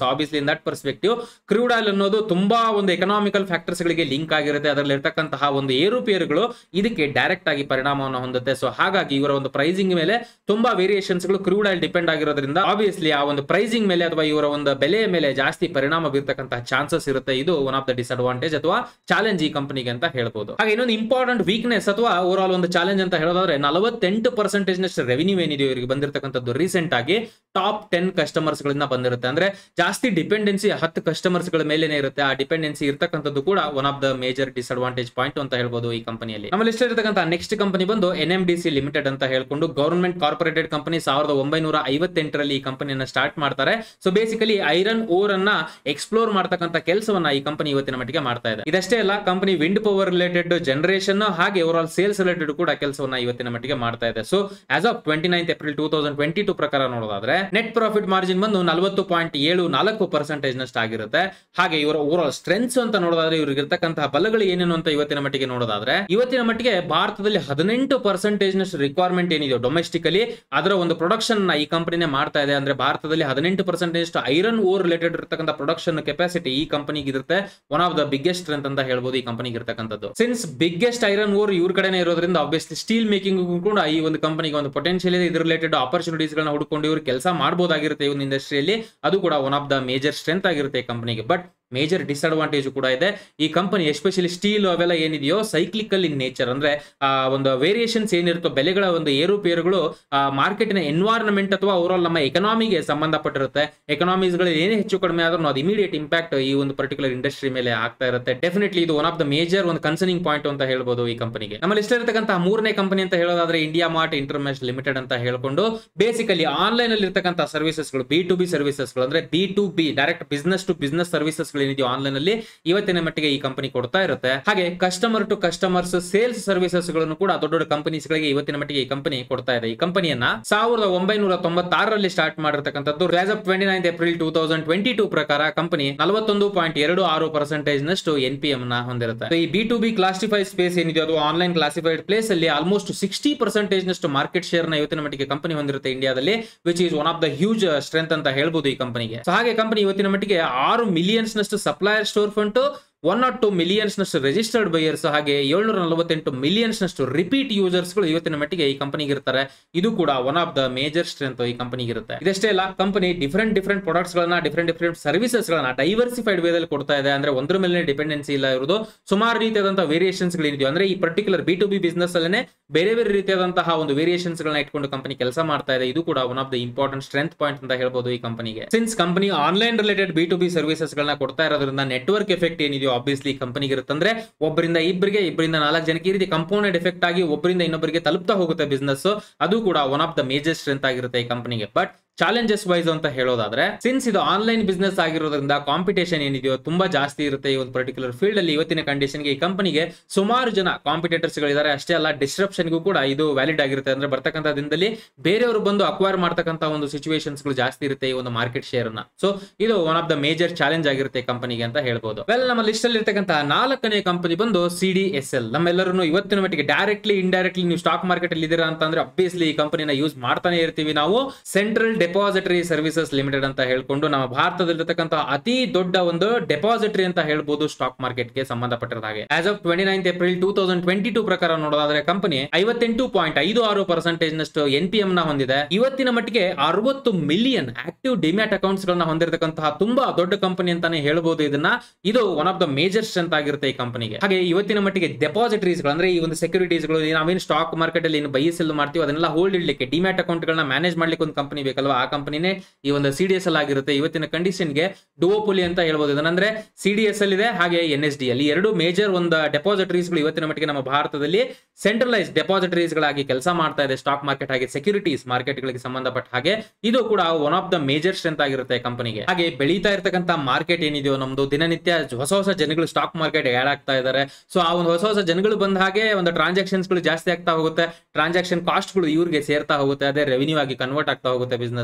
obviously in that perspective crude oil ಅನ್ನೋದು ತುಂಬಾ ಒಂದು ಎಕನಾಮಿಕಲ್ ಫ್ಯಾಕ್ಟರ್ಸ್ ಗಳಿಗೆ ಲಿಂಕ್ ಆಗಿರುತ್ತೆ ಅದರಲ್ಲಿ ಇರ್ತಕ್ಕಂತಹ ಒಂದು ಏರುಪೇರುಗಳು ಇದಕ್ಕೆ ಡೈರೆಕ್ಟ್ ಆಗಿ ಪರಿಣಾಮವನ್ನು ಹೊಂದುತ್ತೆ ಸೊ ಹಾಗಾಗಿ ಇವರ ಒಂದು ಪ್ರೈಸಿಂಗ್ ಮೇಲೆ ತುಂಬಾ ವೇರಿಯೇಷನ್ಸ್ ಗಳು ಕ್ರೂಡ್ ಆಯಿಲ್ ಡಿಪೆಂಡ್ ಆಗಿರೋದ್ರಿಂದ ಆಬ್ವಿಯಸ್ಲಿ ಆ ಒಂದು ಪ್ರೈಸಿಂಗ್ ಮೇಲೆ ಅಥವಾ ಇವರ ಒಂದು ಬೆಲೆಯ ಮೇಲೆ ಜಾಸ್ತಿ ಪರಿಣಾಮ ಬೀರ್ತಕ್ಕಂತಹ ಚಾನ್ಸಸ್ ಇರುತ್ತೆ ಇದು ಒನ್ ಆಫ್ ದ ಡಿಸ್ಅಡ್ವಾಂಟೇಜ್ ಅಥವಾ ಚಾಲೆಂಜ್ ಈ ಕಂಪನಿಗೆ ಅಂತ ಹೇಳ್ಬೋದು ಹಾಗೆ ಇನ್ನೊಂದು ಇಂಪಾರ್ಟೆಂಟ್ ವೀಕ್ನೆಸ್ ಅಥವಾ ಓವರ್ ಆಲ್ ಒಂದು ಚಾಲೆಂಜ್ ಅಂತ ಹೇಳೋದಾದ್ರೆ ನಲವತ್ತೆಂಟು ಪರ್ಸೆಂಟೇಜ್ ನಷ್ಟು ರೆವಿನ್ಯೂ ಏನಿದೆ ಇವರಿಗೆ ಬಂದಿರತಕ್ಕಂಥದ್ದು ರೀಸೆಂಟ್ ಆಗಿ ಟಾಪ್ ಟೆನ್ ಕಸ್ಟಮರ್ಸ್ ಗಳಿಂದ ಬಂದಿರುತ್ತೆ ಅಂದ್ರೆ ಜಾಸ್ತಿ ಡಿಪೆಂಡೆನ್ಸಿ ಹತ್ತು ಕಸ್ಟಮರ್ಸ್ ಗಳ ಮೇಲೇನೆ ಇರುತ್ತೆ ಆ ಡಿಪೆಂಡೆನ್ಸಿ ಇರ್ತಕ್ಕಂಥದ್ದು ಕೂಡ one of the major disadvantage point ಅಂತ ಹೇಳ್ಬೋದು ಈ ಕಂಪನಿಯಲ್ಲಿ ನಮ್ಮಲ್ಲಿ ಇಷ್ಟ ಇರತಕ್ಕಂಥ ನೆಕ್ಸ್ಟ್ ಕಂಪನಿ ಬಂದು N M D C limited ಅಂತ ಹೇಳ್ಕೊಂಡು ಗವರ್ಮೆಂಟ್ ಕಾರ್ಪೊರೇಟೆಡ್ ಕಂಪನಿ ಸಾವಿರದ ಒಂಬೈನೂರ ಐವತ್ತೆಂಟರಲ್ಲಿ ಈ ಕಂಪನಿಯನ್ನ ಸ್ಟಾರ್ಟ್ ಮಾಡ್ತಾರೆ ಸೊ ಬೇಸಿಕಲಿ ಐರನ್ ಓರ್ ಅನ್ನ ಎಕ್ಸ್ಪ್ಲೋರ್ ಮಾಡ್ತಕ್ಕಂಥ ಕೆಲಸವನ್ನ ಈ ಕಂಪನಿ ಇವತ್ತಿನ ಮಟ್ಟಿಗೆ ಮಾಡ್ತಾ ಇದೆ ಇದಷ್ಟೇ ಅಲ್ಲ company wind power related generation ಹಾಗೆ ಓವರ್ ಆಲ್ ಸೇಲ್ಸ್ ರಿಲೇಟೆಡ್ ಕೂಡ ಕೆಲಸವನ್ನ ಇವತ್ತಿನ ಮಟ್ಟಿಗೆ ಮಾಡ್ತಾ ಇದೆ so as of twenty ninth April two thousand twenty two ಪ್ರಕಾರ ನೋಡೋದಾದ್ರೆ ನೆಟ್ ಪ್ರಾಫಿಟ್ ಮಾರ್ಜಿನ್ ಬಂದು ನಲವತ್ತು ಪಾಯಿಂಟ್ ಏಳು ನಾಲ್ಕು ಪರ್ಸೆಂಟೇಜ್ ನಷ್ಟು ಆಗಿರುತ್ತೆ ಹಾಗೆ ಇವರ ಓವರ್ ಆಲ್ ಸ್ಟ್ರೆಂತ್ಸ್ ಅಂತ ನೋಡೋದಾದ್ರೆ ಇವ್ರಿಗೆ ಇರ್ತಕ್ಕಂತಹ ಬಲಗಳು ಏನೇನು ಅಂತ ಇವತ್ತಿನ ಮಟ್ಟಿಗೆ ನೋಡೋದಾದ್ರೆ ಇವತ್ತಿನ ಮಟ್ಟಿಗೆ ಭಾರತದಲ್ಲಿ ಹದಿನೆಂಟು ಪರ್ಸೆಂಟೇಜ್ ನಷ್ಟು ರಿಕ್ವೈರ್ಮೆಂಟ್ ಏನಿದೆಯೋ ಡೊಮೆಸ್ಟಿಕಲಿ ಅದರ ಒಂದು ಪ್ರೊಡಕ್ಷನ್ ಈ ಕಂಪನಿನೇ ಮಾಡ್ತಾ ಇದೆ ಅಂದ್ರೆ ಭಾರತದಲ್ಲಿ ಹದಿನೆಂಟು ಪರ್ಸೆಂಟೇಜ್ ಐರನ್ ಓರ್ ರಿಲೇಟೆಡ್ ಇರತಕ್ಕಂಥ ಪ್ರೊಡಕ್ಷನ್ ಕೆಪಾಸಿಟಿ ಈ ಕಂಪನಿಗೆ ಇರುತ್ತೆ one of the biggest strength ಅಂತ ಹೇಳ್ಬೋದು ಈ ಕಂಪನಿಗೆ ಇರ್ತಕ್ಕಂಥದ್ದು ಸಿನ್ಸ್ ಬಿಗ್ಗೆಸ್ಟ್ ಐರನ್ ಓರ್ ಇವ್ರ ಕಡೆನೇ ಇರೋದ್ರಿಂದ ಆಬ್ವಿಯಸ್ಲಿ ಸ್ಟೀಲ್ ಮೇಕಿಂಗ್ ಕೂಡ ಈ ಒಂದು ಕಂಪನಿಗೆ ಒಂದು ಪೊಟೆನ್ಶಿಯಲ್ ಇದೆ ಇದ್ರ ರಿಲೇಟೆಡ್ ಆಪರ್ಚುನಿಟೀಸ್ ಗಳನ್ನ ಹುಡ್ಕೊಂಡು ಇವರು ಕೆಲಸ ಮಾಡಬಹುದಾಗಿರುತ್ತೆ ಈ ಒಂದು ಇಂಡಸ್ಟ್ರಿಯಲ್ಲಿ ಅದು ಕೂಡ one of the major strength ಆಗಿರುತ್ತೆ ಈ ಕಂಪನಿಗೆ ಬಟ್ ಮೇಜರ್ ಡಿಸ್ಅಡ್ವಾಂಟೇಜ್ ಕೂಡ ಇದೆ ಈ ಕಂಪನಿ ಎಸ್ಪೆಷಲಿ ಸ್ಟೀಲ್ ಅವೆಲ್ಲ ಏನಿದೆಯೋ ಸೈಕ್ಲಿಕಲ್ ಇನ್ ನೇಚರ್ ಅಂದ್ರೆ ಆ ಒಂದು ವೇರಿಯೇಷನ್ಸ್ ಏನಿರುತ್ತೋ ಬೆಲೆಗಳ ಒಂದು ಏರುಪೇರುಗಳು ಮಾರ್ಕೆಟಿನ ಎನ್ವೈರನ್ಮೆಂಟ್ ಅಥವಾ ಓವರ್ ನಮ್ಮ ಎಕನಾಮಿಗೆ ಸಂಬಂಧಪಟ್ಟಿರುತ್ತೆ ಎಕನಾಮೀಸ್ ಗಳು ಏನೇ ಹೆಚ್ಚು ಕಡಿಮೆ ಆದ್ರೂ ಅದು ಇಮಿಡಿಯೇಟ್ ಇಂಪ್ಯಾಕ್ಟ್ ಈ ಒಂದು ಪರ್ಟಿಕ್ಯುಲರ್ ಇಂಡಸ್ಟ್ರಿ ಮೇಲೆ ಆಗ್ತಾ ಇರುತ್ತೆ ಡೆಫಿನೆಟ್ಲಿ ಇದು ಒನ್ ಆಫ್ ದ ಮೇಜರ್ ಒಂದು ಕನ್ಸರ್ನಿಂಗ್ ಪಾಯಿಂಟ್ ಅಂತ ಹೇಳ್ಬೋದು ಈ ಕಂಪನಿಗೆ ನಮ್ಮಲ್ಲಿ ಇಷ್ಟ ಇರತಕ್ಕಂತಹ ಮೂರನೇ ಕಂಪನಿ ಅಂತ ಹೇಳೋದಾದ್ರೆ ಇಂಡಿಯಾ ಮಾರ್ಟ್ ಇಂಟರ್ಮ್ಯಾಶ್ ಲಿಮಿಟೆಡ್ ಅಂತ ಹೇಳ್ಕೊಂಡು ಬೇಸಿಕಲಿ ಆನ್ಲೈನ್ ಅಲ್ಲಿ ಇರ್ತಕ್ಕಂತಹ ಸರ್ವಿಸಸ್ಗಳು ಬಿ ಟು ಬಿ ಸರ್ವಿಸಸ್ಗಳು ಅಂದ್ರೆ B to B direct business to business services ಏನಿದೆಯೋ ಆನ್ಲೈನ್ ಅಲ್ಲಿ ಇವತ್ತಿನ ಮಟ್ಟಿಗೆ ಈ ಕಂಪನಿ ಕೊಡ್ತಾ ಇರುತ್ತೆ ಹಾಗೆ customer to customers sales services ಗಳನ್ನು ಕೂಡ ದೊಡ್ಡ ದೊಡ್ಡ ಕಂಪನೀಸ್ ಗಳಿಗೆ ಇವತ್ತಿನ ಮಟ್ಟಿಗೆ ಈ ಕಂಪನಿ ಕೊಡ್ತಾ ಇದೆ ಈ ಕಂಪನಿಯನ್ನ ಸಾವಿರದ ಒಂಬೈನೂರ ತೊಂಬತ್ತಾರರಲ್ಲಿ ಸ್ಟಾರ್ಟ್ ಮಾಡಿರ್ತಕ್ಕಂಥದ್ದು as of twenty nine April two thousand twenty two ಪ್ರಕಾರ ಕಂಪನಿ ನಲವತ್ತೊಂದು ಪಾಯಿಂಟ್ ಎರಡು ಆರು ಪರ್ಸೆಂಟೇಜ್ ನಷ್ಟು ಎನ್ ಪಿ ಎಂ ನ ಹೊಂದಿರುತ್ತೆ So, ಈ B to B classified space ಏನಿದೆ ಅದು ಆನ್ಲೈನ್ ಕ್ಲಾಸಿಫೈಡ್ ಪ್ಲೇಸ್ ಅಲ್ಲಿ ಆಲ್ಮೋಸ್ಟ್ ಸಿಕ್ಸ್ಟಿ ಪರ್ಸೆಂಟೇಜ್ ನಷ್ಟು ಮಾರ್ಕೆಟ್ ಶೇರ್ ನ ಇವತ್ತಿನ ಮಟ್ಟಿಗೆ ಕಂಪನಿ ಹೊಂದಿರುತ್ತೆ ಇಂಡಿಯಾದಲ್ಲಿ which is one of the huge strength ಅಂತ ಹೇಳ್ಬೋದು ಈ ಕಂಪನಿಗೆ ಸೊ ಹಾಗೆ ಕಂಪನಿ ಇವತ್ತಿನ ಮಟ್ಟಿಗೆ ಆರು ಮಿಲಿಯನ್ಸ್ ನಷ್ಟು supplier store front one not two millions ನಷ್ಟು ರಿಜಿಸ್ಟರ್ಡ್ ಬೈಯರ್ಸ್ ಹಾಗೆ ಏಳ್ನೂರ ನಲವತ್ತೆಂಟು ಮಿಲಿಯನ್ಸ್ ನಷ್ಟು ರಿಪೀಟ್ ಯೂಸರ್ಸ್ ಗಳು ಇವತ್ತಿನ ಮಟ್ಟಿಗೆ ಈ ಕಂಪನಿಗೆ ಇರ್ತಾರೆ ಇದು ಕೂಡ one of the major strength ಈ ಕಂಪನಿಗೆ ಇರುತ್ತೆ ಇದಷ್ಟೇ ಅಲ್ಲ ಕಂಪನಿ ಡಿಫರೆಂಟ್ ಡಿಫರೆಂಟ್ ಪ್ರಾಡಕ್ಟ್ಸ್ ಗಳನ್ನ ಡಿಫರೆಂಟ್ ಡಿಫರೆಂಟ್ ಸರ್ವಿಸಸ್ ಗಳನ್ನ ಡೈವರ್ಸಿಫೈಡ್ ವೇದಲ್ಲಿ ಕೊಡ್ತಾ ಇದೆ ಅಂದ್ರೆ ಒಂದ್ರ ಮೇಲೆ ಡಿಪೆಂಡೆನ್ಸಿ ಇಲ್ಲ ಇರೋದು ಸುಮಾರು ರೀತಿಯಾದಂತಹ ವೇರಿಯೇಷನ್ಸ್ ಗಳಿದೆಯೋ ಅಂದ್ರೆ ಈ particular B to B business ಅಲ್ಲೇ ಬೇರೆ ಬೇರೆ ರೀತಿಯಾದಂತಹ ಒಂದು ವೇರಿಯೇಷನ್ಸ್ ಗಳನ್ನ ಇಟ್ಕೊಂಡು ಕಂಪನಿ ಕೆಲಸ ಮಾಡ್ತಾ ಇದೆ ಇದು ಕೂಡ one of the important strength point ಅಂತ ಹೇಳ್ಬೋದು ಈ ಕಂಪನಿಗೆ since company online related B to B services ಗಳನ್ನ ಕೊಡ್ತಾ ಇರೋದ್ರಿಂದ ನೆಟ್ವರ್ಕ್ ಎಫೆಕ್ಟ್ ಏನಿದೆಯೋ ಆಬ್ವಿಯಸ್ಲಿ ಕಂಪನಿಗೆ ಇರುತ್ತೆ ಅಂದ್ರೆ ಒಬ್ಬರಿಂದ ಇಬ್ಬರಿಗೆ ಇಬ್ಬರಿಂದ ನಾಲ್ಕು ಜನಕ್ಕೆ ಈ ರೀತಿ ಕಂಪೌಂಡೆಡ್ ಎಫೆಕ್ಟ್ ಆಗಿ ಒಬ್ಬರಿಂದ ಇನ್ನೊಬ್ಬರಿಗೆ ತಲುಪ್ತಾ ಹೋಗುತ್ತೆ ಬಿಸ್ನೆಸ್ ಅದು ಕೂಡ one of the major strength ಆಗಿರುತ್ತೆ ಈ ಕಂಪನಿಗೆ ಬಟ್ ಚಾಲೆಂಜಸ್ ವೈಸ್ ಅಂತ ಹೇಳೋದಾದ್ರೆ ಸಿನ್ಸ್ ಇದು ಆನ್ಲೈನ್ ಬಿಸ್ನೆಸ್ ಆಗಿರೋದ್ರಿಂದ ಕಾಂಪಿಟೇಷನ್ ಏನಿದೆಯೋ ತುಂಬಾ ಜಾಸ್ತಿ ಇರುತ್ತೆ ಈ ಒಂದು ಪರ್ಟಿಕ್ಯುಲರ್ ಫೀಲ್ಡ್ ಅಲ್ಲಿ ಇವತ್ತಿನ ಕಂಡೀಷನ್ಗೆ ಈ ಕಂಪನಿಗೆ ಸುಮಾರು ಜನ ಕಾಂಪಿಟೇಟರ್ಸ್ ಗಳಿದ್ದಾರೆ ಅಷ್ಟೇ ಅಲ್ಲ ಡಿಸ್ಟ್ರಪ್ಷನ್ಗೂ ಕೂಡ ಇದು ವ್ಯಾಲಿಡ್ ಆಗಿರುತ್ತೆ ಅಂದ್ರೆ ಬರ್ತಕ್ಕಂಥ ದಿನದಲ್ಲಿ ಬೇರೆಯವರು ಬಂದು ಅಕ್ವೈರ್ ಮಾಡ್ತಕ್ಕಂಥ ಒಂದು ಸಿಚುವೇಶನ್ಸ್ ಗಳು ಜಾಸ್ತಿ ಇರುತ್ತೆ ಈ ಒಂದು ಮಾರ್ಕೆಟ್ ಶೇರ್ ನ ಸೊ ಇದು one of the major challenge ಆಗಿರುತ್ತೆ ಕಂಪನಿಗೆ ಅಂತ ಹೇಳ್ಬೋದು ವೆಲ್ ನಮ್ಮ ಲಿಸ್ಟ್ ಅಲ್ಲಿ ಇರ್ತಕ್ಕಂಥ ನಾಲ್ಕನೇ ಕಂಪನಿ ಬಂದು ಸಿ ಡಿ ಎಸ್ ಎಲ್ ನಮ್ಮೆಲ್ಲರೂ ಇವತ್ತಿನ ಮಟ್ಟಿಗೆ ಡೈರೆಕ್ಟ್ಲಿ ಇಂಡೈರೆಕ್ಟ್ಲಿ ನೀವು ಸ್ಟಾಕ್ ಮಾರ್ಕೆಟ್ ಅಲ್ಲಿ ಇದ್ದೀರಾ ಅಂತಂದ್ರೆ ಅಬ್ವಿಯಸ್ಲಿ ಈ ಕಂಪನಿನ ಯೂಸ್ ಮಾಡ್ತಾನೆ ಇರ್ತೀವಿ ನಾವು ಸೆಂಟ್ರಲ್ ಡೆಪಾಸಿಟರಿ ಸರ್ವಿಸಸ್ ಲಿಮಿಟೆಡ್ ಅಂತ ಹೇಳ್ಕೊಂಡು ನಮ್ಮ ಭಾರತದಲ್ಲಿರ್ತಕ್ಕಂಥ ಅತಿ ದೊಡ್ಡ ಒಂದು ಡೆಪಾಸಿಟರಿ ಅಂತ ಹೇಳ್ಬೋದು ಸ್ಟಾಕ್ ಮಾರ್ಕೆಟ್ ಗೆ ಸಂಬಂಧಪಟ್ಟಿರೋ ಹಾಗೆ as of twenty ninth April two thousand twenty two ಪ್ರಕಾರ ನೋಡೋದಾದ್ರೆ ಕಂಪನಿ ಐವತ್ತೆಂಟು ಪಾಯಿಂಟ್ ಐದು ಆರು ಪರ್ಸೆಂಟೇಜ್ ನಷ್ಟು ಎನ್ ಪಿ ಎಂ ನ ಹೊಂದಿದೆ ಇವತ್ತಿನ ಮಟ್ಟಿಗೆ ಅರವತ್ತು ಮಿಲಿಯನ್ ಆಕ್ಟಿವ್ ಡಿಮ್ಯಾಟ್ ಅಕೌಂಟ್ಸ್ ಗಳನ್ನ ಹೊಂದಿರತಕ್ಕಂತಹ ತುಂಬಾ ದೊಡ್ಡ ಕಂಪನಿ ಅಂತಾನೆ ಹೇಳ್ಬೋದು ಇದನ್ನ ಇದು one of the major strength ಆಗಿರುತ್ತೆ ಈ ಕಂಪನಿಗೆ ಹಾಗೆ ಇವತ್ತಿನ ಮಟ್ಟಿಗೆ ಡೆಪಾಸಿಟರೀಸ್ ಗಳು ಅಂದ್ರೆ ಈ ಒಂದು ಸೆಕ್ಯೂರಿಟೀಸ್ ಗಳು ನಾವೇನು ಸ್ಟಾಕ್ ಮಾರ್ಕೆಟ್ ಅಲ್ಲಿ ಏನು ಬೈ ಸೆಲ್ ಮಾಡ್ತೀವಿ ಅದನ್ನೆಲ್ಲ ಹೋಲ್ಡ್ ಇಡ್ಲಿಕ್ಕೆ ಡಿಮ್ಯಾಟ್ ಅಕೌಂಟ್ ಗಳನ್ನ ಮ್ಯಾನೇಜ್ ಮಾಡ್ಲಿಕ್ಕೆ ಒಂದು ಕಂಪನಿ ಬೇಕಲ್ವಾ ಆ ಕಂಪನಿನೇ ಈ ಒಂದು ಸಿ ಡಿ ಎಸ್ ಎಲ್ ಆಗಿರುತ್ತೆ ಇವತ್ತಿನ ಕಂಡೀಷನ್ಗೆ ಡುವೋಪುಲಿ ಅಂತ ಹೇಳ್ಬೋದು ಇದನ್ನಂದ್ರೆ ಸಿ ಡಿ ಎಸ್ ಎಲ್ ಇದೆ ಹಾಗೆ ಎನ್ ಎಸ್ ಡಿ ಅಲ್ಲಿ ಎರಡು ಮೇಜರ್ ಒಂದು ಡೆಪಾಸಿಟರೀಸ್ ಗಳು ಇವತ್ತಿನ ಮಟ್ಟಿಗೆ ನಮ್ಮ ಭಾರತದಲ್ಲಿ ಸೆಂಟ್ರಲೈಸ್ ಡೆಪಾಸಿಟರೀಸ್ ಗಳಾಗಿ ಕೆಲಸ ಮಾಡ್ತಾ ಇದೆ ಸ್ಟಾಕ್ ಮಾರ್ಕೆಟ್ ಹಾಗೆ ಸೆಕ್ಯೂರಿಟೀಸ್ ಮಾರ್ಕೆಟ್ ಗಳಿಗೆ ಸಂಬಂಧಪಟ್ಟ ಹಾಗೆ ಇದು ಕೂಡ one of the major strength ಆಗಿರುತ್ತೆ ಕಂಪನಿಗೆ ಹಾಗೆ ಬೆಳೀತಾ ಇರ್ತಕ್ಕಂಥ ಮಾರ್ಕೆಟ್ ಏನಿದೆಯೋ ನಮ್ದು ದಿನನಿತ್ಯ ಹೊಸ ಹೊಸ ಜನಗಳು ಸ್ಟಾಕ್ ಮಾರ್ಕೆಟ್ ಆಡ್ ಆಗ್ತಾ ಇದ್ದಾರೆ ಸೊ ಆ ಒಂದು ಹೊಸ ಹೊಸ ಜನಗಳು ಬಂದ ಹಾಗೆ ಒಂದು ಟ್ರಾನ್ಸಾಕ್ಷನ್ಸ್ ಗಳು ಜಾಸ್ತಿ ಆಗ್ತಾ ಹೋಗುತ್ತೆ ಟ್ರಾನ್ಸಾಕ್ಷನ್ ಕಾಸ್ಟ್ ಗಳು ಇವ್ರಿಗೆ ಸೇರ್ತಾ ಹೋಗುತ್ತೆ ಅದೇ ರೆವಿನ್ಯೂ ಆಗಿ ಕನ್ವರ್ಟ್ ಆಗ್ತಾ ಹೋಗುತ್ತೆ ಬಿಸ್ನೆಸ್